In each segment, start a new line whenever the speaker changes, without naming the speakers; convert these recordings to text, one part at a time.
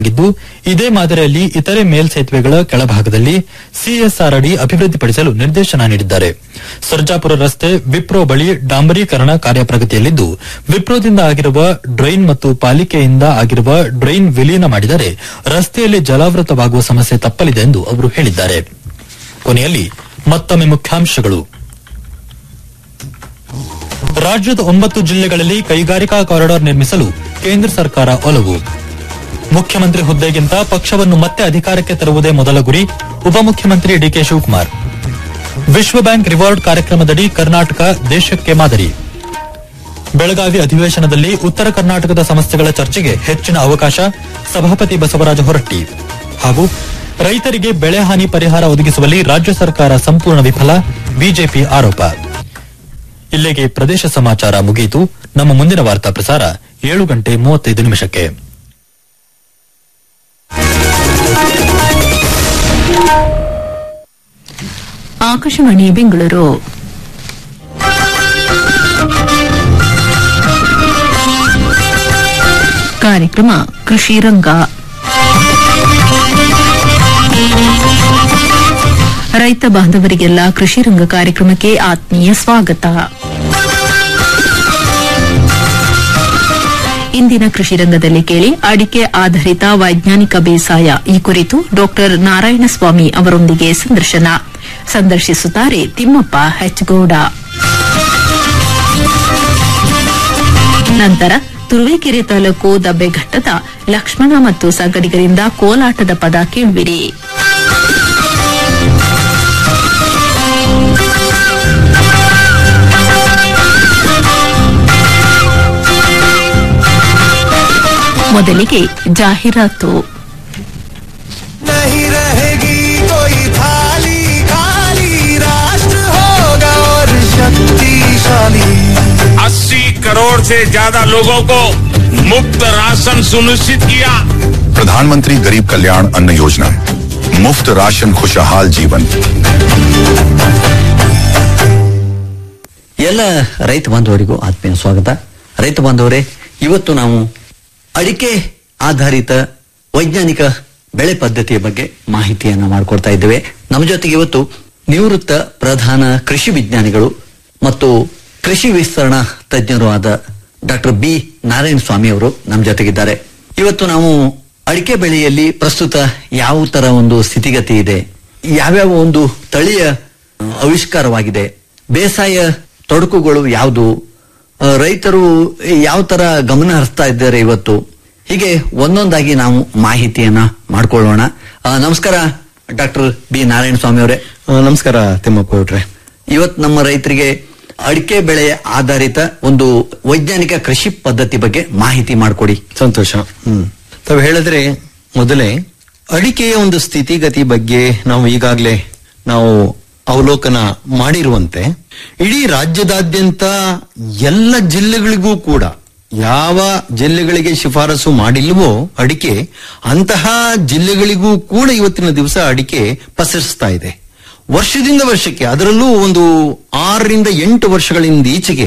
ಆಗಿದ್ದು ಇದೇ ಮಾದರಿಯಲ್ಲಿ ಇತರೆ ಮೇಲ್ಸೇತುವೆಗಳ ಕೆಳಭಾಗದಲ್ಲಿ ಸಿಎಸ್ಆರ್ ಅಡಿ ಅಭಿವೃದ್ಧಿಪಡಿಸಲು ನಿರ್ದೇಶನ ನೀಡಿದ್ದಾರೆ ಸರ್ಜಾಪುರ ರಸ್ತೆ ವಿಪ್ರೋ ಬಳಿ ಡಾಂಬರೀಕರಣ ಕಾರ್ಯ ಪ್ರಗತಿಯಲ್ಲಿದ್ದು ವಿಪ್ರೋದಿಂದ ಆಗಿರುವ ಡ್ರೈನ್ ಮತ್ತು ಪಾಲಿಕೆಯಿಂದ ಆಗಿರುವ ಡ್ರೈನ್ ವಿಲೀನ ಮಾಡಿದರೆ ರಸ್ತೆಯಲ್ಲಿ ಜಲಾವೃತವಾಗುವ ಸಮಸ್ಯೆ ತಪ್ಪಲಿದೆ ಎಂದು ಅವರು ಹೇಳಿದ್ದಾರೆ ಕೊನೆಯಲ್ಲಿ ಮತ್ತೊಮ್ಮೆ ಮುಖ್ಯಾಂಶಗಳು ರಾಜ್ಯದ ಒಂಬತ್ತು ಜಿಲ್ಲೆಗಳಲ್ಲಿ ಕೈಗಾರಿಕಾ ಕಾರಿಡಾರ್ ನಿರ್ಮಿಸಲು ಕೇಂದ್ರ ಸರ್ಕಾರ ಒಲವು ಮುಖ್ಯಮಂತ್ರಿ ಹುದ್ದೆಗಿಂತ ಪಕ್ಷವನ್ನು ಮತ್ತೆ ಅಧಿಕಾರಕ್ಕೆ ತರುವುದೇ ಮೊದಲ ಗುರಿ ಉಪಮುಖ್ಯಮಂತ್ರಿ ಡಿಕೆ ಶಿವಕುಮಾರ್ ವಿಶ್ವ ಬ್ಯಾಂಕ್ ರಿವಾರ್ಡ್ ಕಾರ್ಯಕ್ರಮದಡಿ ಕರ್ನಾಟಕ ದೇಶಕ್ಕೆ ಮಾದರಿ ಬೆಳಗಾವಿ ಅಧಿವೇಶನದಲ್ಲಿ ಉತ್ತರ ಕರ್ನಾಟಕದ ಸಮಸ್ಯೆಗಳ ಚರ್ಚೆಗೆ ಹೆಚ್ಚಿನ ಅವಕಾಶ ಸಭಾಪತಿ ಬಸವರಾಜ ಹೊರಟ್ಟಿ ಹಾಗೂ ರೈತರಿಗೆ ಬೆಳೆ ಹಾನಿ ಪರಿಹಾರ ಒದಗಿಸುವಲ್ಲಿ ರಾಜ್ಯ ಸರ್ಕಾರ ಸಂಪೂರ್ಣ ವಿಫಲ ಬಿಜೆಪಿ ಆರೋಪ ಇಲ್ಲಿಗೆ ಪ್ರದೇಶ ಸಮಾಚಾರ ಮುಗಿಯಿತು ನಮ್ಮ ಮುಂದಿನ ವಾರ್ತಾ ಪ್ರಸಾರ ಏಳು ಗಂಟೆ ಮೂವತ್ತೈದು ನಿಮಿಷಕ್ಕೆ
ಆಕಾಶವಾಣಿ ಬೆಂಗಳೂರು ಕಾರ್ಯಕ್ರಮ ಕೃಷಿ ರಂಗ ರೈತ ಬಾಂಧವರಿಗೆಲ್ಲ ಕೃಷಿ ರಂಗ ಕಾರ್ಯಕ್ರಮಕ್ಕೆ ಆತ್ಮೀಯ ಸ್ವಾಗತ ಇಂದಿನ ಕೃಷಿ ರಂಗದಲ್ಲಿ ಕೇಳಿ ಅಡಿಕೆ ಆಧಾರಿತ ವೈಜ್ಞಾನಿಕ ಬೇಸಾಯ ಈ ಕುರಿತು ಡಾಕ್ಟರ್ ನಾರಾಯಣಸ್ವಾಮಿ ಅವರೊಂದಿಗೆ ಸಂದರ್ಶನ ಸಂದರ್ಶಿಸುತ್ತಾರೆ ತಿಮ್ಮಪ್ಪ ಹೆಚ್ಗೌಡ ನಂತರ ತುರುವೇಕೆರೆ ತಾಲೂಕು ದಬ್ಬೆಘಟ್ಟದ ಲಕ್ಷ್ಮಣ ಮತ್ತು ಸಂಗಡಿಗರಿಂದ ಕೋಲಾಟದ ಪದ ಕೇಳುವಿರಿ ಮೊದಲಿಗೆ ಜಾಹೀರಾತು
नहीं रहेगी कोई थाली खाली राष्ट्र होगा और शक्तिशाली
अस्सी करोड़ से ज्यादा लोगों को मुफ्त राशन सुनिश्चित किया
प्रधानमंत्री गरीब कल्याण अन्न योजना मुफ्त राशन खुशहाल जीवन
ಎಲ್ಲ ರೈತ ಬಾಂಧವರಿಗೂ ಆತ್ಮೀಯ ಸ್ವಾಗತ ರೈತ ಬಾಂಧವರೇ ಇವತ್ತು ನಾವು ಅಡಿಕೆ ಆಧಾರಿತ ವೈಜ್ಞಾನಿಕ ಬೆಳೆ ಪದ್ಧತಿಯ ಬಗ್ಗೆ ಮಾಹಿತಿಯನ್ನ ಮಾಡಿಕೊಡ್ತಾ ಇದ್ದೇವೆ ನಮ್ಮ ಜೊತೆಗೆ ಇವತ್ತು ನಿವೃತ್ತ ಪ್ರಧಾನ ಕೃಷಿ ವಿಜ್ಞಾನಿಗಳು ಮತ್ತು ಕೃಷಿ ವಿಸ್ತರಣಾ ತಜ್ಞರು ಆದ ಡಾಕ್ಟರ್ ಬಿ ನಾರಾಯಣ ಸ್ವಾಮಿ ಅವರು ನಮ್ಮ ಜೊತೆಗಿದ್ದಾರೆ ಇವತ್ತು ನಾವು ಅಡಿಕೆ ಬೆಳೆಯಲ್ಲಿ ಪ್ರಸ್ತುತ ಯಾವ ತರ ಒಂದು ಸ್ಥಿತಿಗತಿ ಇದೆ ಯಾವ್ಯಾವ ಒಂದು ತಳಿಯ ಆ, ಆವಿಷ್ಕಾರವಾಗಿದೆ ಬೇಸಾಯ ತೊಡಕುಗಳು ಯಾವುದು ಆ, ರೈತರು ಯಾವ ತರ ಗಮನ ಹರಿಸ್ತಾ ಇದ್ದಾರೆ ಇವತ್ತು ಹೀಗೆ ಒಂದೊಂದಾಗಿ ನಾವು ಮಾಹಿತಿಯನ್ನ ಮಾಡ್ಕೊಳ್ಳೋಣ ಆ, ನಮಸ್ಕಾರ ಡಾಕ್ಟರ್ ಬಿ ನಾರಾಯಣ ಸ್ವಾಮಿ ಅವರೇ
ಆ, ನಮಸ್ಕಾರ ತಿಮ್ಮಪ್ಪ ಗೌಡ್ರೆ
ಇವತ್ತು ನಮ್ಮ ರೈತರಿಗೆ ಅಡಿಕೆ ಬೆಳೆ ಆಧಾರಿತ ಒಂದು ವೈಜ್ಞಾನಿಕ ಕೃಷಿ ಪದ್ಧತಿ ಬಗ್ಗೆ ಮಾಹಿತಿ ಮಾಡಿಕೊಡಿ
ಸಂತೋಷ ಹ್ಮ್ ತಾವು ಹೇಳಿದ್ರೆ ಮೊದಲೇ ಅಡಿಕೆಯ ಒಂದು ಸ್ಥಿತಿಗತಿ ಬಗ್ಗೆ ನಾವು ಈಗಾಗಲೇ ನಾವು ಅವಲೋಕನ ಮಾಡಿರುವಂತೆ ಇಡೀ ರಾಜ್ಯದಾದ್ಯಂತ ಎಲ್ಲ ಜಿಲ್ಲೆಗಳಿಗೂ ಕೂಡ ಯಾವ ಜಿಲ್ಲೆಗಳಿಗೆ ಶಿಫಾರಸು ಮಾಡಿಲ್ವೋ ಅಡಿಕೆ ಅಂತಹ ಜಿಲ್ಲೆಗಳಿಗೂ ಕೂಡ ಇವತ್ತಿನ ದಿವಸ ಅಡಿಕೆ ಪಸರಿಸ್ತಾ ಇದೆ ವರ್ಷದಿಂದ ವರ್ಷಕ್ಕೆ ಅದರಲ್ಲೂ ಒಂದು ಆರರಿಂದ ಎಂಟು ವರ್ಷಗಳಿಂದ ಈಚೆಗೆ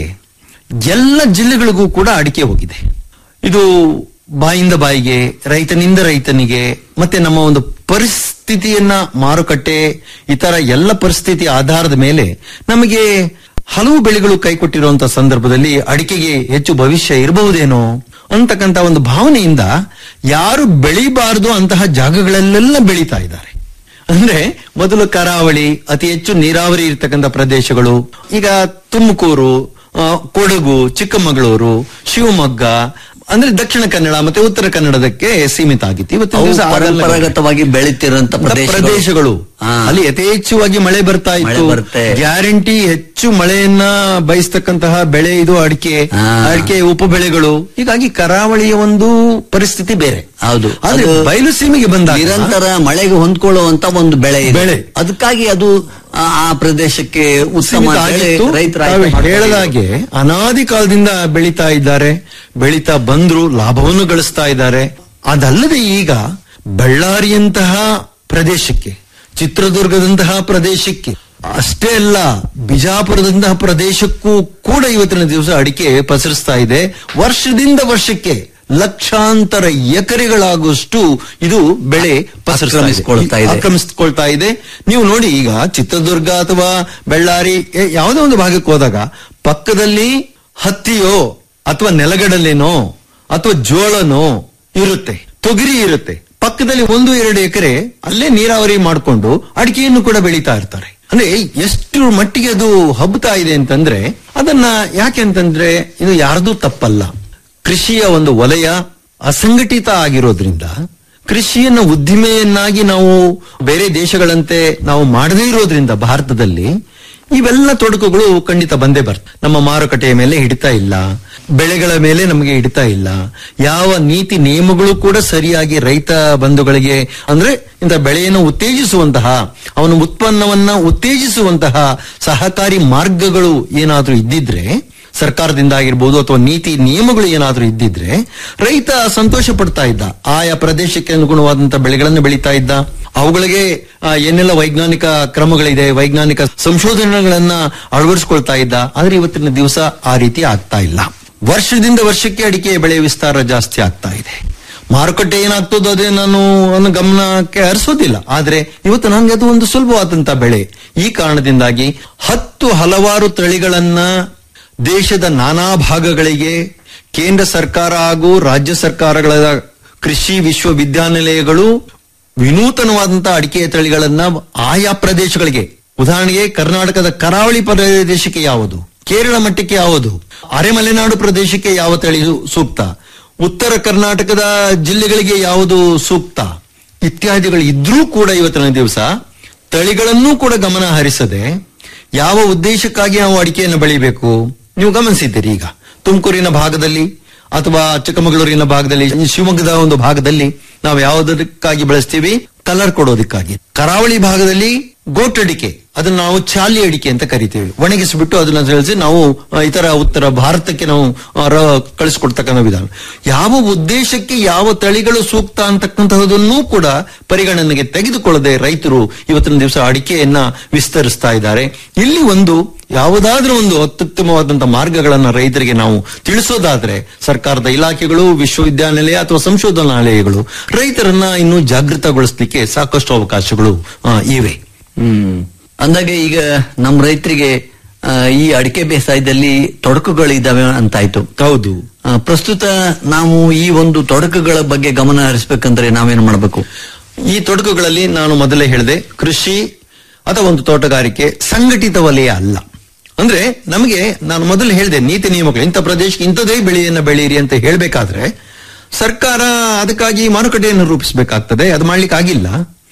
ಎಲ್ಲ ಜಿಲ್ಲೆಗಳಿಗೂ ಕೂಡ ಅಡಿಕೆ ಹೋಗಿದೆ ಇದು ಬಾಯಿಂದ ಬಾಯಿಗೆ ರೈತನಿಂದ ರೈತನಿಗೆ ಮತ್ತೆ ನಮ್ಮ ಒಂದು ಪರಿಸ್ಥಿತಿಯನ್ನ ಮಾರುಕಟ್ಟೆ ಇತರ ಎಲ್ಲ ಪರಿಸ್ಥಿತಿ ಆಧಾರದ ಮೇಲೆ ನಮಗೆ ಹಲವು ಬೆಳೆಗಳು ಕೈಕೊಟ್ಟಿರುವಂತಹ ಸಂದರ್ಭದಲ್ಲಿ ಅಡಿಕೆಗೆ ಹೆಚ್ಚು ಭವಿಷ್ಯ ಇರಬಹುದೇನೋ ಅಂತಕ್ಕಂತ ಒಂದು ಭಾವನೆಯಿಂದ ಯಾರು ಬೆಳಿಬಾರದು ಅಂತಹ ಜಾಗಗಳಲ್ಲೆಲ್ಲ ಬೆಳೀತಾ ಇದ್ದಾರೆ ಅಂದ್ರೆ ಮೊದಲು ಕರಾವಳಿ ಅತಿ ಹೆಚ್ಚು ನೀರಾವರಿ ಇರ್ತಕ್ಕಂಥ ಪ್ರದೇಶಗಳು ಈಗ ತುಮಕೂರು ಆ, ಕೊಡಗು ಚಿಕ್ಕಮಗಳೂರು ಶಿವಮೊಗ್ಗ ಅಂದ್ರೆ ದಕ್ಷಿಣ ಕನ್ನಡ ಮತ್ತೆ ಉತ್ತರ ಕನ್ನಡದಕ್ಕೆ ಸೀಮಿತ ಆಗಿತ್ತು ಇವತ್ತಿನ
ಅವು
ದಿವಸ ಆಗಲ್ಲ.
ಪರಂಪರಾಗತವಾಗಿ ಬೆಳೀತಿರುವಂತ ಪ್ರದೇಶಗಳು.
ಪ್ರದೇಶಗಳು
ಹಾ.
ಅಲ್ಲಿ ಯಥೇಚ್ಛವಾಗಿ ಮಳೆ ಬರ್ತಾ
ಮಳೆ
ಇತ್ತು
ಬರುತ್ತೆ.
ಗ್ಯಾರಂಟಿ ಹೆಚ್ಚು ಮಳೆಯನ್ನ ಬಯಸ್ತಕ್ಕಂತಹ ಬೆಳೆ ಇದು ಅಡಿಕೆ
ಹಾ.
ಅಡಿಕೆ ಉಪ ಬೆಳೆಗಳು ಹೀಗಾಗಿ ಕರಾವಳಿಯ ಒಂದು ಪರಿಸ್ಥಿತಿ ಬೇರೆ
ಹೌದು
ಆದ್ರೆ
ಅದು
ಬಯಲು ಸೀಮೆಗೆ ಬಂದಾಗ
ನಿರಂತರ ಮಳೆಗೆ ಹೊಂದ್ಕೊಳ್ಳುವಂತ ಒಂದು ಬೆಳೆ ಇದೆ.
ಬೆಳೆ.
ಅದಕ್ಕಾಗಿ ಅದು ಆ ಆ ಪ್ರದೇಶಕ್ಕೆ ಉತ್ತಮ
ಸೀಮಿತ
ಬೆಳೆ
ಆಗಿತ್ತು.
ರೈತರ
ತಾವು
ಆಯ್ಕೆ ಮಾಡ್ಕೊಂಡಿದ್ರು.
ಹೇಳದಾಗೆ ಅನಾದಿ ಕಾಲದಿಂದ ಬೆಳೀತಾ ಇದ್ದಾರೆ ಬೆಳೀತಾ ಬಂದ್ರು ಲಾಭವನ್ನು ಗಳಿಸ್ತಾ ಇದ್ದಾರೆ ಅದಲ್ಲದೆ ಈಗ ಬಳ್ಳಾರಿಯಂತಹ ಪ್ರದೇಶಕ್ಕೆ ಚಿತ್ರದುರ್ಗದಂತಹ ಪ್ರದೇಶಕ್ಕೆ ಅಷ್ಟೇ ಅಲ್ಲ ಬಿಜಾಪುರದಂತಹ ಪ್ರದೇಶಕ್ಕೂ ಕೂಡ ಇವತ್ತಿನ ದಿವಸ ಅಡಿಕೆ ಪಸರಿಸ್ತಾ ಇದೆ ವರ್ಷದಿಂದ ವರ್ಷಕ್ಕೆ ಲಕ್ಷಾಂತರ ಎಕರೆಗಳಾಗುವಷ್ಟು ಇದು ಬೆಳೆ ಪಸರಿಸ್ತಾ ಇದೆ.
ಆಕ್ರಮಿಸ್ಕೊಳ್ತಾ ಇದೆ.
ಆಕ್ರಮಿಸ್ಕೊಳ್ತಾ ಇದೆ ನೀವು ನೋಡಿ ಈಗ ಚಿತ್ರದುರ್ಗ ಅಥವಾ ಬಳ್ಳಾರಿ ಎ- ಯಾವುದೋ ಒಂದು ಭಾಗಕ್ಕೆ ಹೋದಾಗ ಪಕ್ಕದಲ್ಲಿ ಹತ್ತಿಯೋ ಅಥವಾ ನೆಲಗಡಲೆನೋ ಅಥವಾ ಜೋಳನೋ ಇರುತ್ತೆ ತೊಗರಿ ಇರುತ್ತೆ ಪಕ್ಕದಲ್ಲಿ ಒಂದು ಎರಡು ಎಕರೆ ಅಲ್ಲೇ ನೀರಾವರಿ ಮಾಡಿಕೊಂಡು ಅಡಿಕೆಯನ್ನು ಕೂಡ ಬೆಳೀತಾ ಇರ್ತಾರೆ ಅಂದ್ರೆ ಎಷ್ಟು ಮಟ್ಟಿಗೆ ಅದು ಹಬ್ಬುತ್ತಾ ಇದೆ ಅಂತಂದ್ರೆ ಅದನ್ನ ಯಾಕೆ ಅಂತಂದ್ರೆ ಇದು ಯಾರ್ದೂ ತಪ್ಪಲ್ಲ ಕೃಷಿಯ ಒಂದು ವಲಯ ಅಸಂಘಟಿತ ಆಗಿರೋದ್ರಿಂದ ಕೃಷಿಯನ್ನ ಉದ್ದಿಮೆಯನ್ನಾಗಿ ನಾವು ಬೇರೆ ದೇಶಗಳಂತೆ ನಾವು ಮಾಡದೇ ಇರೋದ್ರಿಂದ ಭಾರತದಲ್ಲಿ ಇವೆಲ್ಲ ತೊಡಕುಗಳು ಖಂಡಿತ ಬಂದೇ ಬರ್ತವೆ ನಮ್ಮ ಮಾರುಕಟ್ಟೆಯ ಮೇಲೆ ಹಿಡಿತಾ ಇಲ್ಲ ಬೆಳೆಗಳ ಮೇಲೆ ನಮಗೆ ಹಿಡಿತಾ ಇಲ್ಲ ಯಾವ ನೀತಿ ನಿಯಮಗಳು ಕೂಡ ಸರಿಯಾಗಿ ರೈತ ಬಂಧುಗಳಿಗೆ ಅಂದ್ರೆ ಇಂಥ ಬೆಳೆಯನ್ನು ಉತ್ತೇಜಿಸುವಂತಹ ಅವನ ಉತ್ಪನ್ನವನ್ನ ಉತ್ತೇಜಿಸುವಂತಹ ಸಹಕಾರಿ ಮಾರ್ಗಗಳು ಏನಾದ್ರೂ ಇದ್ದಿದ್ರೆ ಸರ್ಕಾರದಿಂದ ಆಗಿರ್ಬೋದು ಅಥವಾ ನೀತಿ ನಿಯಮಗಳು ಏನಾದ್ರೂ ಇದ್ದಿದ್ರೆ ರೈತ ಸಂತೋಷ ಪಡ್ತಾ ಇದ್ದ ಆಯಾ ಪ್ರದೇಶಕ್ಕೆ ಅನುಗುಣವಾದಂತಹ ಬೆಳೆಗಳನ್ನು ಬೆಳೀತಾ ಇದ್ದ ಅವುಗಳಿಗೆ ಆ, ಏನೆಲ್ಲ ವೈಜ್ಞಾನಿಕ ಕ್ರಮಗಳಿದೆ ವೈಜ್ಞಾನಿಕ ಸಂಶೋಧನೆಗಳನ್ನ ಅಳವಡಿಸ್ಕೊಳ್ತಾ ಇದ್ದ ಆದ್ರೆ ಇವತ್ತಿನ ದಿವಸ ಆ ರೀತಿ ಆಗ್ತಾ ಇಲ್ಲ ವರ್ಷದಿಂದ ವರ್ಷಕ್ಕೆ ಅಡಿಕೆ ಬೆಳೆ ವಿಸ್ತಾರ ಜಾಸ್ತಿ ಆಗ್ತಾ ಇದೆ ಮಾರುಕಟ್ಟೆ ಏನಾಗ್ತದೋ ಅದೇ ನಾನು ನನ್ನ ಗಮನಕ್ಕೆ ಹರಿಸೋದಿಲ್ಲ ಆದ್ರೆ ಇವತ್ತು ನನಗೆ ಅದು ಒಂದು ಸುಲಭವಾದಂತ ಬೆಳೆ ಈ ಕಾರಣದಿಂದಾಗಿ ಹತ್ತು ಹಲವಾರು ತಳಿಗಳನ್ನ ದೇಶದ ನಾನಾ ಭಾಗಗಳಿಗೆ ಕೇಂದ್ರ ಸರ್ಕಾರ ಹಾಗೂ ರಾಜ್ಯ ಸರ್ಕಾರಗಳ ಕೃಷಿ ವಿಶ್ವವಿದ್ಯಾನಿಲಯಗಳು ವಿನೂತನವಾದಂತಹ ಅಡಿಕೆಯ ತಳಿಗಳನ್ನ ಆಯಾ ಪ್ರದೇಶಗಳಿಗೆ ಉದಾಹರಣೆಗೆ ಕರ್ನಾಟಕದ ಕರಾವಳಿ ಪ್ರದೇಶಕ್ಕೆ ಯಾವುದು ಕೇರಳ ಮಟ್ಟಕ್ಕೆ ಯಾವುದು ಅರೆಮಲೆನಾಡು ಪ್ರದೇಶಕ್ಕೆ ಯಾವ ತಳಿ ಸೂಕ್ತ ಉತ್ತರ ಕರ್ನಾಟಕದ ಜಿಲ್ಲೆಗಳಿಗೆ ಯಾವುದು ಸೂಕ್ತ ಇತ್ಯಾದಿಗಳು ಇದ್ರೂ ಕೂಡ ಇವತ್ತಿನ ದಿವಸ ತಳಿಗಳನ್ನೂ ಕೂಡ ಗಮನ ಹರಿಸದೆ ಯಾವ ಉದ್ದೇಶಕ್ಕಾಗಿ ನಾವು ಅಡಿಕೆಯನ್ನು ಬೆಳಿಬೇಕು ನೀವು ಗಮನಿಸಿದ್ದೀರಿ ಈಗ ತುಮಕೂರಿನ ಭಾಗದಲ್ಲಿ ಅಥವಾ ಚಿಕ್ಕಮಗಳೂರಿನ ಭಾಗದಲ್ಲಿ ಶಿವಮೊಗ್ಗದ ಒಂದು ಭಾಗದಲ್ಲಿ ನಾವು ಯಾವುದಕ್ಕಾಗಿ ಬೆಳೆಸ್ತೀವಿ ಕಲರ್ ಕೊಡೋದಕ್ಕಾಗಿ ಕರಾವಳಿ ಭಾಗದಲ್ಲಿ ಗೋಟಡಿಕೆ ಅದನ್ನ ನಾವು ಚಾಲಿ ಅಡಿಕೆ ಅಂತ ಕರಿತೀವಿ ಒಣಗಿಸಿಬಿಟ್ಟು ಅದನ್ನ ತಿಳಿಸಿ ನಾವು ಆ, ಇತರ ಉತ್ತರ ಭಾರತಕ್ಕೆ ನಾವು ಆ, ರ- ಕಳಿಸ್ಕೊಡ್ತಕ್ಕಂಥ ವಿಧಾನ ಯಾವ ಉದ್ದೇಶಕ್ಕೆ ಯಾವ ತಳಿಗಳು ಸೂಕ್ತ ಅಂತಕ್ಕಂತಹದನ್ನೂ ಕೂಡ ಪರಿಗಣನೆಗೆ ತೆಗೆದುಕೊಳ್ಳದೆ ರೈತರು ಇವತ್ತಿನ ದಿವಸ ಅಡಿಕೆಯನ್ನ ವಿಸ್ತರಿಸ್ತಾ ಇದ್ದಾರೆ ಇಲ್ಲಿ ಒಂದು ಯಾವುದಾದ್ರೂ ಒಂದು ಅತ್ಯುತ್ತಮವಾದಂತಹ ಮಾರ್ಗಗಳನ್ನ ರೈತರಿಗೆ ನಾವು ತಿಳಿಸೋದಾದ್ರೆ ಸರ್ಕಾರದ ಇಲಾಖೆಗಳು ವಿಶ್ವವಿದ್ಯಾನಿಲಯ ಅಥವಾ ಸಂಶೋಧನಾಲಯಗಳು ರೈತರನ್ನ ಇನ್ನೂ ಜಾಗೃತಗೊಳಿಸಲಿಕ್ಕೆ ಸಾಕಷ್ಟು ಅವಕಾಶಗಳು ಆ, ಇವೆ
ಹ್ಮ್ ಅಂದಾಗೆ ಈಗ ನಮ್ಮ ರೈತರಿಗೆ ಆ, ಈ ಅಡಿಕೆ ಬೇಸಾಯದಲ್ಲಿ ತೊಡಕುಗಳಿದ್ದಾವೆ ಅಂತಾಯ್ತು
ಹೌದು
ಆ, ಪ್ರಸ್ತುತ ನಾವು ಈ ಒಂದು ತೊಡಕುಗಳ ಬಗ್ಗೆ ಗಮನ ಹರಿಸಬೇಕಂದ್ರೆ ನಾವೇನು ಮಾಡಬೇಕು
ಈ ತೊಡಕುಗಳಲ್ಲಿ ನಾನು ಮೊದಲೇ ಹೇಳಿದೆ ಕೃಷಿ ಅಥವಾ ಒಂದು ತೋಟಗಾರಿಕೆ ಸಂಘಟಿತ ವಲಯ ಅಲ್ಲ ಅಂದ್ರೆ ನಮಗೆ ನಾನು ಮೊದಲು ಹೇಳಿದೆ ನೀತಿ ನಿಯಮಗಳು ಇಂಥ ಪ್ರದೇಶಕ್ಕೆ ಇಂಥದೇ ಬೆಳೆಯನ್ನ ಬೆಳೀರಿ ಅಂತ ಹೇಳ್ಬೇಕಾದ್ರೆ ಸರ್ಕಾರ ಅದಕ್ಕಾಗಿ ಮಾರುಕಟ್ಟೆಯನ್ನು ರೂಪಿಸಬೇಕಾಗ್ತದೆ ಅದು ಮಾಡ್ಲಿಕ್ಕೆ ಆಗಿಲ್ಲ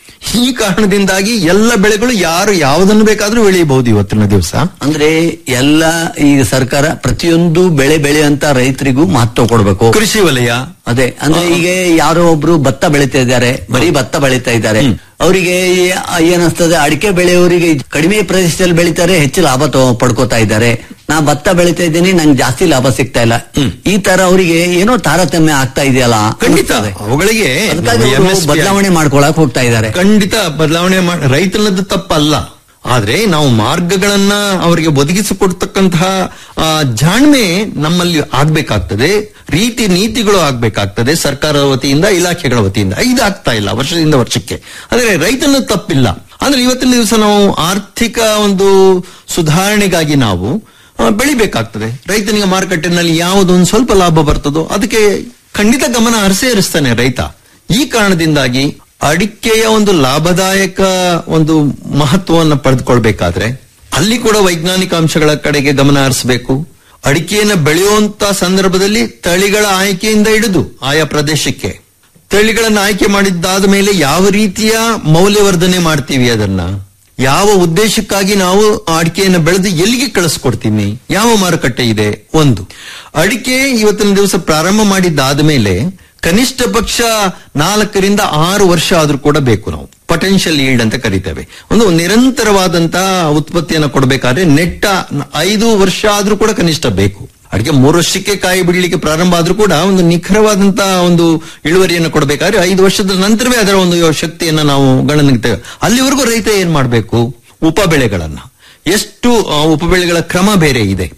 ಈ ಕಾರಣದಿಂದಾಗಿ ಎಲ್ಲ ಬೆಳೆಗಳು ಯಾರು ಯಾವುದನ್ನು ಬೇಕಾದ್ರೂ ಬೆಳೆಯಬಹುದು ಇವತ್ತಿನ ದಿವಸ
ಅಂದ್ರೆ ಎಲ್ಲ ಈಗ ಸರ್ಕಾರ ಪ್ರತಿಯೊಂದು ಬೆಳೆ ಬೆಳೆಯುವಂತ ರೈತರಿಗೂ ಮಹತ್ವ ಕೊಡಬೇಕು
ಕೃಷಿ ವಲಯ
ಅದೇ ಅಂದ್ರೆ ಈಗ ಯಾರೋ ಒಬ್ರು ಭತ್ತ ಬೆಳೀತಾ ಇದ್ದಾರೆ ಬರೀ ಭತ್ತ ಬೆಳೀತಾ ಇದ್ದಾರೆ ಅವರಿಗೆ ಏನಿಸ್ತದೆ ಅಡಿಕೆ ಬೆಳೆಯವರಿಗೆ ಕಡಿಮೆ ಪ್ರದೇಶದಲ್ಲಿ ಬೆಳೀತಾರೆ ಹೆಚ್ಚು ಲಾಭ ತಗೊ- ಪಡ್ಕೋತಾ ಇದ್ದಾರೆ ನಾ ಭತ್ತ ಬೆಳೀತಾ ಇದ್ದೀನಿ ನಂಗೆ ಜಾಸ್ತಿ ಲಾಭ ಸಿಗ್ತಾ ಇಲ್ಲ ಈ ತರ ಅವರಿಗೆ ಏನೋ ತಾರತಮ್ಯ ಆಗ್ತಾ ಇದೆಯಲ್ಲ
ಖಂಡಿತ
ಅನಿಸ್ತದೆ.
ಅವುಗಳಿಗೆ
ಅದಕ್ಕಾಗಿ
ನಾವು
ಅವ್ರು
MSP
ಬದಲಾವಣೆ ಮಾಡ್ಕೊಳಕ್ ಹೋಗ್ತಾ ಇದ್ದಾರೆ
ಖಂಡಿತ ಬದಲಾವಣೆ ಮಾಡ ರೈತನದ್ದು ತಪ್ಪಲ್ಲ ಆದ್ರೆ ನಾವು ಮಾರ್ಗಗಳನ್ನ ಅವರಿಗೆ ಒದಗಿಸಿಕೊಡ್ತಕ್ಕಂತಹ ಆ, ಜಾಣ್ಮೆ ನಮ್ಮಲ್ಲಿ ಆಗ್ಬೇಕಾಗ್ತದೆ ರೀತಿ ನೀತಿಗಳು ಆಗ್ಬೇಕಾಗ್ತದೆ ಸರ್ಕಾರದ ವತಿಯಿಂದ ಇಲಾಖೆಗಳ ವತಿಯಿಂದ ಇದು ಆಗ್ತಾ ಇಲ್ಲ ವರ್ಷದಿಂದ ವರ್ಷಕ್ಕೆ ಆದ್ರೆ ರೈತನ ತಪ್ಪಿಲ್ಲ ಅಂದ್ರೆ ಇವತ್ತಿನ ದಿವಸ ನಾವು ಆರ್ಥಿಕ ಒಂದು ಸುಧಾರಣೆಗಾಗಿ ನಾವು ಆ, ಬೆಳಿಬೇಕಾಗ್ತದೆ ರೈತನಿಗೆ ಮಾರುಕಟ್ಟೆನಲ್ಲಿ ಯಾವುದೊಂದು ಸ್ವಲ್ಪ ಲಾಭ ಬರ್ತದೋ ಅದಕ್ಕೆ ಖಂಡಿತ ಗಮನ ಹರಿಸೇ ಹರಿಸ್ತಾನೆ ರೈತ ಈ ಕಾರಣದಿಂದಾಗಿ ಅಡಿಕೆಯ ಒಂದು ಲಾಭದಾಯಕ ಒಂದು ಮಹತ್ವವನ್ನು ಪಡೆದುಕೊಳ್ಬೇಕಾದ್ರೆ ಅಲ್ಲಿ ಕೂಡ ವೈಜ್ಞಾನಿಕ ಅಂಶಗಳ ಕಡೆಗೆ ಗಮನ ಹರಿಸಬೇಕು ಅಡಿಕೆಯನ್ನು ಬೆಳೆಯುವಂತ ಸಂದರ್ಭದಲ್ಲಿ ತಳಿಗಳ ಆಯ್ಕೆಯಿಂದ ಹಿಡಿದು ಆಯಾ ಪ್ರದೇಶಕ್ಕೆ ತಳಿಗಳನ್ನ ಆಯ್ಕೆ ಮಾಡಿದ್ದಾದ ಮೇಲೆ ಯಾವ ರೀತಿಯ ಮೌಲ್ಯವರ್ಧನೆ ಮಾಡ್ತೀವಿ ಅದನ್ನ ಯಾವ ಉದ್ದೇಶಕ್ಕಾಗಿ ನಾವು ಆ ಅಡಿಕೆಯನ್ನು ಬೆಳೆದು ಎಲ್ಲಿಗೆ ಕಳಿಸ್ಕೊಡ್ತೀನಿ ಯಾವ ಮಾರುಕಟ್ಟೆ ಇದೆ ಒಂದು ಅಡಿಕೆ ಇವತ್ತಿನ ದಿವಸ ಪ್ರಾರಂಭ ಮಾಡಿದ್ದಾದ ಮೇಲೆ ಕನಿಷ್ಠ ಪಕ್ಷ ನಾಲ್ಕರಿಂದ ಆರು ವರ್ಷ ಆದ್ರೂ ಕೂಡ ಬೇಕು ನಾವು ಪೊಟೆನ್ಷಿಯಲ್ ಈಲ್ಡ್ ಅಂತ ಕರಿತೇವೆ ಒಂದು ನಿರಂತರವಾದಂತಹ ಉತ್ಪತ್ತಿಯನ್ನು ಕೊಡಬೇಕಾದ್ರೆ ನೆಟ್ಟ ಐದು ವರ್ಷ ಆದ್ರೂ ಕೂಡ ಕನಿಷ್ಠ ಬೇಕು ಅಡಿಕೆ ಮೂರು ವರ್ಷಕ್ಕೆ ಕಾಯಿ ಬಿಡಲಿಕ್ಕೆ ಪ್ರಾರಂಭ ಆದ್ರೂ ಕೂಡ ಒಂದು ನಿಖರವಾದಂತಹ ಒಂದು ಇಳುವರಿಯನ್ನು ಕೊಡಬೇಕಾದ್ರೆ ಐದು ವರ್ಷದ ನಂತರವೇ ಅದರ ಒಂದು ಶಕ್ತಿಯನ್ನ ನಾವು ಗಣನೆಗೆ ತೆಗೆ ಅಲ್ಲಿವರೆಗೂ ರೈತ ಏನ್ ಮಾಡಬೇಕು ಉಪ ಬೆಳೆಗಳನ್ನ ಎಷ್ಟು ಆ, ಉಪ ಬೆಳೆಗಳ ಕ್ರಮ ಬೇರೆ ಇದೆ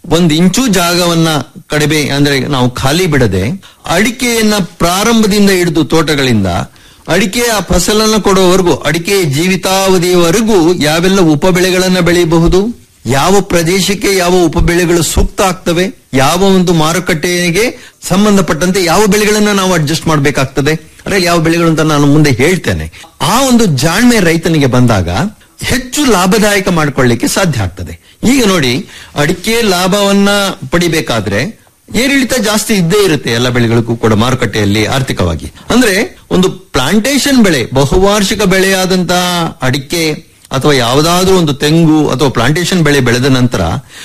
ಒಂದು ಇಂಚು ಜಾಗವನ್ನ ಕಡಿಮೆ ಅಂದ್ರೆ ನಾವು ಖಾಲಿ ಬಿಡದೆ ಅಡಿಕೆಯನ್ನ ಪ್ರಾರಂಭದಿಂದ ಹಿಡಿದು ತೋಟಗಳಿಂದ ಅಡಿಕೆಯ ಫಸಲನ್ನ ಕೊಡುವವರೆಗೂ ಅಡಿಕೆ ಜೀವಿತಾವಧಿಯವರೆಗೂ ಯಾವೆಲ್ಲ ಉಪಬೆಳೆಗಳನ್ನ ಬೆಳೆಯಬಹುದು ಯಾವ ಪ್ರದೇಶಕ್ಕೆ ಯಾವ ಉಪಬೆಳೆಗಳು ಸೂಕ್ತ ಆಗ್ತವೆ ಯಾವ ಒಂದು ಮಾರುಕಟ್ಟೆಗೆ ಸಂಬಂಧಪಟ್ಟಂತೆ ಯಾವ ಬೆಳೆಗಳನ್ನ ನಾವು ಅಡ್ಜಸ್ಟ್ ಮಾಡಬೇಕಾಗ್ತದೆ ಅಂದ್ರೆ ಯಾವ ಬೆಳೆಗಳು ಅಂತ ನಾನು ಮುಂದೆ ಹೇಳ್ತೇನೆ ಆ ಒಂದು ಜಾಣ್ಮೆ ರೈತನಿಗೆ ಬಂದಾಗ ಹೆಚ್ಚು ಲಾಭದಾಯಕ ಮಾಡ್ಕೊಳ್ಳಿಕ್ಕೆ ಸಾಧ್ಯ ಆಗ್ತದೆ ಈಗ ನೋಡಿ ಅಡಿಕೆ ಲಾಭವನ್ನ ಪಡಿಬೇಕಾದ್ರೆ ಏರಿಳಿತ ಜಾಸ್ತಿ ಇದ್ದೇ ಇರುತ್ತೆ ಎಲ್ಲ ಬೆಳೆಗಳಿಗೂ ಕೂಡ ಮಾರುಕಟ್ಟೆಯಲ್ಲಿ ಆರ್ಥಿಕವಾಗಿ ಅಂದ್ರೆ ಒಂದು ಪ್ಲಾಂಟೇಶನ್ ಬೆಳೆ ಬಹುವಾರ್ಷಿಕ ಬೆಳೆಯಾದಂತಹ ಅಡಿಕೆ ಅಥವಾ ಯಾವುದಾದ್ರೂ ಒಂದು ತೆಂಗು ಅಥವಾ ಪ್ಲಾಂಟೇಶನ್ ಬೆಳೆ ಬೆಳೆದ ನಂತರ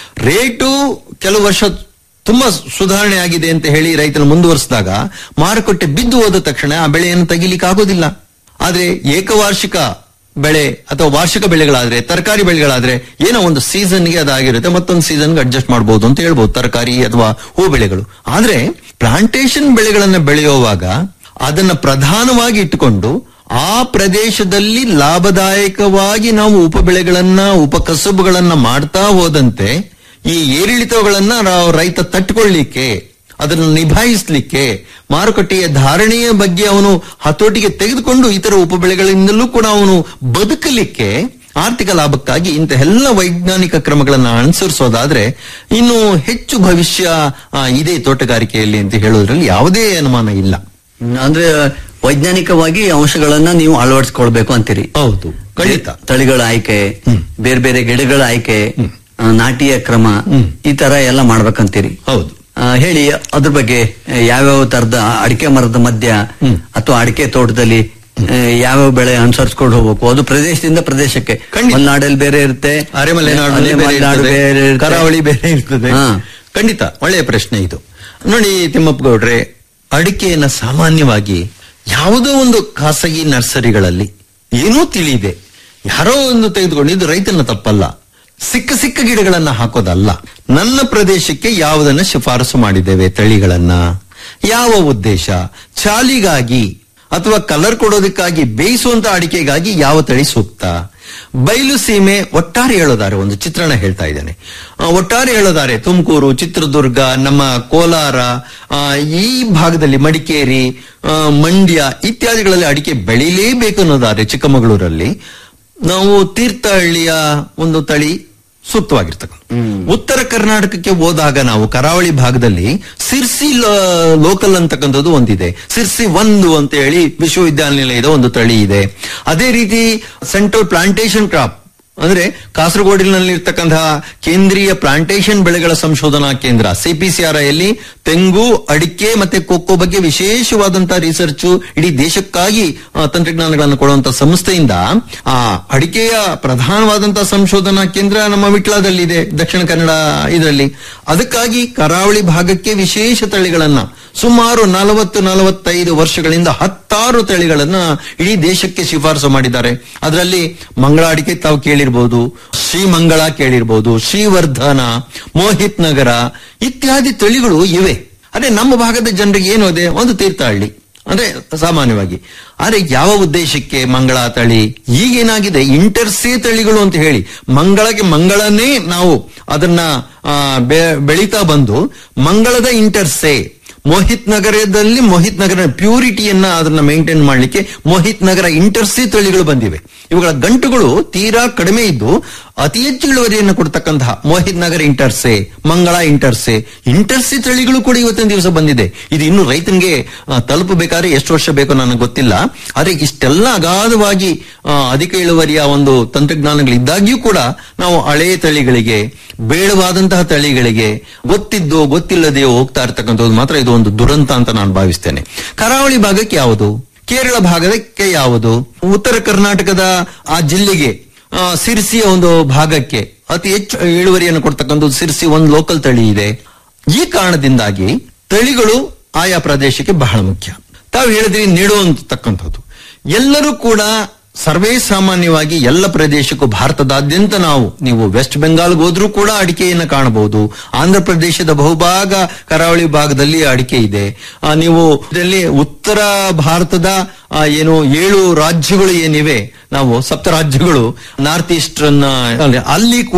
ರೇಟು ಕೆಲವು ವರ್ಷ ತುಂಬಾ ಸುಧಾರಣೆ ಆಗಿದೆ ಅಂತ ಹೇಳಿ ರೈತನು ಮುಂದುವರಿಸಿದಾಗ ಮಾರುಕಟ್ಟೆ ಬಿದ್ದು ಹೋದ ತಕ್ಷಣ ಆ ಬೆಳೆಯನ್ನು ತೆಗಿಲಿಕ್ಕೆ ಆಗೋದಿಲ್ಲ ಆದ್ರೆ ಏಕವಾರ್ಷಿಕ ಬೆಳೆ ಅಥವಾ ವಾರ್ಷಿಕ ಬೆಳೆಗಳಾದ್ರೆ ತರಕಾರಿ ಬೆಳೆಗಳಾದ್ರೆ ಏನೋ ಒಂದು ಸೀಸನ್ಗೆ ಅದಾಗಿರುತ್ತೆ ಮತ್ತೊಂದು ಸೀಸನ್ಗೆ ಅಡ್ಜಸ್ಟ್ ಮಾಡಬಹುದು ಅಂತ ಹೇಳ್ಬೋದು ತರಕಾರಿ ಅಥವಾ ಹೂ ಬೆಳೆಗಳು ಆದ್ರೆ ಪ್ಲಾಂಟೇಶನ್ ಬೆಳೆಗಳನ್ನ ಬೆಳೆಯುವಾಗ ಅದನ್ನ ಪ್ರಧಾನವಾಗಿ ಇಟ್ಟುಕೊಂಡು ಆ ಪ್ರದೇಶದಲ್ಲಿ ಲಾಭದಾಯಕವಾಗಿ ನಾವು ಉಪಬೆಳೆಗಳನ್ನ ಉಪಕಸಬುಗಳನ್ನ ಮಾಡ್ತಾ ಹೋದಂತೆ ಈ ಏರಿಳಿತಗಳನ್ನ ನಾವು ರೈತ ತಟ್ಟುಕೊಳ್ಳಿಕ್ಕೆ ಅದನ್ನು ನಿಭಾಯಿಸಲಿಕ್ಕೆ ಮಾರುಕಟ್ಟೆಯ ಧಾರಣೆಯ ಬಗ್ಗೆ ಅವನು ಹತೋಟಿಗೆ ತೆಗೆದುಕೊಂಡು ಇತರ ಉಪಬೆಳೆಗಳಿಂದಲೂ ಕೂಡ ಅವನು ಬದುಕಲಿಕ್ಕೆ ಆರ್ಥಿಕ ಲಾಭಕ್ಕಾಗಿ ಇಂತಹ ವೈಜ್ಞಾನಿಕ ಕ್ರಮಗಳನ್ನು ಅನುಸರಿಸೋದಾದ್ರೆ ಇನ್ನು ಹೆಚ್ಚು ಭವಿಷ್ಯ ಆ, ಇದೆ ತೋಟಗಾರಿಕೆಯಲ್ಲಿ ಅಂತ ಹೇಳೋದ್ರಲ್ಲಿ ಯಾವುದೇ ಅನುಮಾನ ಇಲ್ಲ
ಹ್ಮ್, ಅಂದ್ರೆ ವೈಜ್ಞಾನಿಕವಾಗಿ ಅಂಶಗಳನ್ನ ನೀವು ಅಳವಡಿಸ್ಕೊಳ್ಬೇಕು ಅಂತೀರಿ
ಹೌದು ಖಂಡಿತ
ತಳಿಗಳ ಆಯ್ಕೆ ಬೇರೆ ಬೇರೆ ಗಿಡಗಳ ಆಯ್ಕೆ ಆ, ನಾಟಿಯ ಕ್ರಮ
ಹ್ಮ್.
ಈ ತರ ಎಲ್ಲ ಮಾಡ್ಬೇಕಂತೀರಿ
ಹೌದು
ಆ, ಹೇಳಿ ಅದ್ರ ಬಗ್ಗೆ ಆ, ಯಾವ್ಯಾವ ತರದ ಅಡಿಕೆ ಮರದ ಮಧ್ಯ
ಹ್ಮ್.
ಅಥವಾ ಅಡಿಕೆ ತೋಟದಲ್ಲಿ ಆ, ಯಾವ್ಯಾವ ಬೆಳೆ ಅನುಸರಿಸ್ಕೊಂಡು ಹೋಗ್ಬೇಕು ಅದು ಪ್ರದೇಶದಿಂದ ಪ್ರದೇಶಕ್ಕೆ
ಖಂಡಿತ.
ಮಲೆನಾಡಲ್ಲಿ ಬೇರೆ ಇರುತ್ತೆ
ಅರೆಮಲೆನಾಡು
ಅದೇ
ಬೇರೆ
ಮಲೆನಾಡು
ಇರ್ತದೆ,
ಬೇರೆ ಇರುತ್ತೆ.
ಕರಾವಳಿ ಬೇರೆ ಇರ್ತದೆ
ಹಾ.
ಖಂಡಿತ ಒಳ್ಳೆಯ ಪ್ರಶ್ನೆ ಇದು ನೋಡಿ ತಿಮ್ಮಪ್ಪ ಗೌಡ್ರೆ ಅಡಿಕೆಯನ್ನ ಸಾಮಾನ್ಯವಾಗಿ ಯಾವುದೋ ಒಂದು ಖಾಸಗಿ ನರ್ಸರಿಗಳಲ್ಲಿ ಏನೋ ತಿಳಿದೆ ಯಾರೋ ಒಂದು ತೆಗೆದುಕೊಂಡು ಇದು ರೈತನ ತಪ್ಪಲ್ಲ ಸಿಕ್ಕ ಸಿಕ್ಕ ಗಿಡಗಳನ್ನ ಹಾಕೋದಲ್ಲ ನನ್ನ ಪ್ರದೇಶಕ್ಕೆ ಯಾವುದನ್ನ ಶಿಫಾರಸು ಮಾಡಿದ್ದೇವೆ ತಳಿಗಳನ್ನ ಯಾವ ಉದ್ದೇಶ ಚಾಲಿಗಾಗಿ ಅಥವಾ ಕಲರ್ ಕೊಡೋದಕ್ಕಾಗಿ ಬೇಯಿಸುವಂತ ಅಡಿಕೆಗಾಗಿ ಯಾವ ತಳಿ ಸೂಕ್ತ ಬಯಲು ಸೀಮೆ ಒಟ್ಟಾರೆ ಹೇಳೋದಾರೆ ಒಂದು ಚಿತ್ರಣ ಹೇಳ್ತಾ ಇದ್ದೇನೆ ಆ, ಒಟ್ಟಾರೆ ಹೇಳೋದಾರೆ ತುಮಕೂರು ಚಿತ್ರದುರ್ಗ ನಮ್ಮ ಕೋಲಾರ ಆ, ಈ ಭಾಗದಲ್ಲಿ ಮಡಿಕೇರಿ ಆ, ಮಂಡ್ಯ ಇತ್ಯಾದಿಗಳಲ್ಲಿ ಅಡಿಕೆ ಬೆಳೀಲೇಬೇಕು ಅನ್ನೋದಾದ್ರೆ ಚಿಕ್ಕಮಗಳೂರಲ್ಲಿ ನಾವು ತೀರ್ಥಹಳ್ಳಿಯ ಒಂದು ತಳಿ ಸೂಕ್ತವಾಗಿರ್ತಕ್ಕಂಥ ಉತ್ತರ ಕರ್ನಾಟಕಕ್ಕೆ ಹೋದಾಗ ನಾವು ಕರಾವಳಿ ಭಾಗದಲ್ಲಿ ಸಿರ್ಸಿ ಲೋಕಲ್ ಅಂತಕ್ಕಂಥದ್ದು ಒಂದಿದೆ ಸಿರ್ಸಿ ಒಂದು ಅಂತ ಹೇಳಿ ವಿಶ್ವವಿದ್ಯಾನಿಲಯದ ಒಂದು ತಳಿ ಇದೆ ಅದೇ ರೀತಿ ಸೆಂಟ್ರಲ್ ಪ್ಲಾಂಟೇಶನ್ ಕ್ರಾಪ್ ಅಂದ್ರೆ ಕಾಸರಗೋಡಿನಲ್ಲಿ ಇರ್ತಕ್ಕಂತಹ ಕೇಂದ್ರೀಯ ಪ್ಲಾಂಟೇಶನ್ ಬೆಳೆಗಳ ಸಂಶೋಧನಾ ಕೇಂದ್ರ ಸಿಪಿಸಿಆರ್ ಯಲ್ಲಿ ತೆಂಗು ಅಡಿಕೆ ಮತ್ತೆ ಕೊಕ್ಕೋ ಬಗ್ಗೆ ವಿಶೇಷವಾದಂತಹ ರಿಸರ್ಚ್ ಇಡೀ ದೇಶಕ್ಕಾಗಿ ಆ, ತಂತ್ರಜ್ಞಾನಗಳನ್ನು ಕೊಡುವಂತಹ ಸಂಸ್ಥೆಯಿಂದ ಆ ಅಡಿಕೆಯ ಪ್ರಧಾನವಾದಂತಹ ಸಂಶೋಧನಾ ಕೇಂದ್ರ ನಮ್ಮ ವಿಟ್ಲಾದಲ್ಲಿದೆ ದಕ್ಷಿಣ ಕನ್ನಡ ಇದರಲ್ಲಿ ಅದಕ್ಕಾಗಿ ಕರಾವಳಿ ಭಾಗಕ್ಕೆ ವಿಶೇಷ ತಳಿಗಳನ್ನ ಸುಮಾರು ನಲವತ್ತು ನಲವತ್ತೈದು ವರ್ಷಗಳಿಂದ ಹತ್ತಾರು ತಳಿಗಳನ್ನ ಇಡೀ ದೇಶಕ್ಕೆ ಶಿಫಾರಸು ಮಾಡಿದ್ದಾರೆ ಅದರಲ್ಲಿ ಮಂಗಳ ಅಡಿಕೆ ತಾವು ಕೇಳಿರ್ಬೋದು ಶ್ರೀಮಂಗಳ ಕೇಳಿರ್ಬೋದು ಶ್ರೀವರ್ಧನ ಮೋಹಿತ್ ನಗರ ಇತ್ಯಾದಿ ತಳಿಗಳು ಇವೆ ಅದೇ ನಮ್ಮ ಭಾಗದ ಜನರಿಗೆ ಏನು ಇದೆ ಒಂದು ತೀರ್ಥಹಳ್ಳಿ ಅಂದ್ರೆ ಸಾಮಾನ್ಯವಾಗಿ ಆದ್ರೆ ಯಾವ ಉದ್ದೇಶಕ್ಕೆ ಮಂಗಳ ತಳಿ ಈಗೇನಾಗಿದೆ ಇಂಟರ್ಸೇ ತಳಿಗಳು ಅಂತ ಹೇಳಿ ಮಂಗಳಕ್ಕೆ ಮಂಗಳನ್ನೇ ನಾವು ಅದನ್ನ ಆ, ಬೆ- ಬೆಳೀತಾ ಬಂದು ಮಂಗಳದ ಇಂಟರ್ಸೇ ಮೋಹಿತ್ ನಗರದಲ್ಲಿ ಮೋಹಿತ್ ನಗರ ಪ್ಯೂರಿಟಿಯನ್ನ ಅದನ್ನ ಮೇಂಟೈನ್ ಮಾಡ್ಲಿಕ್ಕೆ ಮೋಹಿತ್ ನಗರ ಇಂಟರ್ಸಿ ತಳಿಗಳು ಬಂದಿವೆ ಇವುಗಳ ಗಂಟುಗಳು ತೀರಾ ಕಡಿಮೆ ಇದ್ದು ಅತಿ ಹೆಚ್ಚು ಇಳುವರಿಯನ್ನು ಕೊಡ್ತಕ್ಕಂತಹ ಮೋಹಿತ್ ನಗರ ಇಂಟರ್ಸೆ ಮಂಗಳ ಇಂಟರ್ಸೆ ಇಂಟರ್ಸಿ ತಳಿಗಳು ಕೂಡ ಇವತ್ತಿನ ದಿವಸ ಬಂದಿದೆ ಇದು ಇನ್ನು ರೈತನಿಗೆ ಆ, ತಲುಪಬೇಕಾದ್ರೆ ಎಷ್ಟು ವರ್ಷ ಬೇಕೋ ನನಗೆ ಗೊತ್ತಿಲ್ಲ ಆದ್ರೆ ಇಷ್ಟೆಲ್ಲ ಅಗಾಧವಾಗಿ ಆ, ಅಧಿಕ ಇಳುವರಿಯ ಒಂದು ತಂತ್ರಜ್ಞಾನಗಳಿದ್ದಾಗ್ಯೂ ಕೂಡ ನಾವು ಹಳೆಯ ತಳಿಗಳಿಗೆ ಬೇಡವಾದಂತಹ ತಳಿಗಳಿಗೆ ಗೊತ್ತಿದ್ದೋ ಗೊತ್ತಿಲ್ಲದೆಯೋ ಹೋಗ್ತಾ ಇರ್ತಕ್ಕಂಥದ್ದು ಮಾತ್ರ ಇದು ಒಂದು ದುರಂತ ಅಂತ ನಾನು ಭಾವಿಸ್ತೇನೆ ಕರಾವಳಿ ಭಾಗಕ್ಕೆ ಯಾವುದು ಕೇರಳ ಭಾಗಕ್ಕೆ ಯಾವುದು ಉತ್ತರ ಕರ್ನಾಟಕದ ಆ ಜಿಲ್ಲೆಗೆ ಆ, ಸಿರ್ಸಿಯ ಒಂದು ಭಾಗಕ್ಕೆ ಅತಿ ಹೆಚ್ಚು ಇಳುವರಿಯನ್ನು ಕೊಡ್ತಕ್ಕಂಥದ್ದು ಸಿರ್ಸಿ ಒಂದು ಲೋಕಲ್ ತಳಿ ಇದೆ ಈ ಕಾರಣದಿಂದಾಗಿ ತಳಿಗಳು ಆಯಾ ಪ್ರದೇಶಕ್ಕೆ ಬಹಳ ಮುಖ್ಯ ತಾವು ಹೇಳಿದ್ರಿ ನೀಡುವಂತಕ್ಕಂಥದ್ದು ಎಲ್ಲರೂ ಕೂಡ ಸರ್ವೇ ಸಾಮಾನ್ಯವಾಗಿ ಎಲ್ಲ ಪ್ರದೇಶಕ್ಕೂ ಭಾರತದಾದ್ಯಂತ ನಾವು ನೀವು ವೆಸ್ಟ್ ಬೆಂಗಾಲ್ಗೆ ಹೋದ್ರೂ ಕೂಡ ಅಡಿಕೆಯನ್ನು ಕಾಣಬಹುದು ಆಂಧ್ರ ಪ್ರದೇಶದ ಬಹುಭಾಗ ಕರಾವಳಿ ಭಾಗದಲ್ಲಿ ಅಡಿಕೆ ಇದೆ ಆ, ನೀವು ಇದರಲ್ಲಿ ಉತ್ತರ ಭಾರತದ ಆ, ಏನು ಏಳು ರಾಜ್ಯಗಳು ಏನಿವೆ ನಾವು ಸಪ್ತ ರಾಜ್ಯಗಳು ನಾರ್ತ್ ಈಸ್ಟರ್ನ್ ಅಲ್ಲಿ ಕೂಡ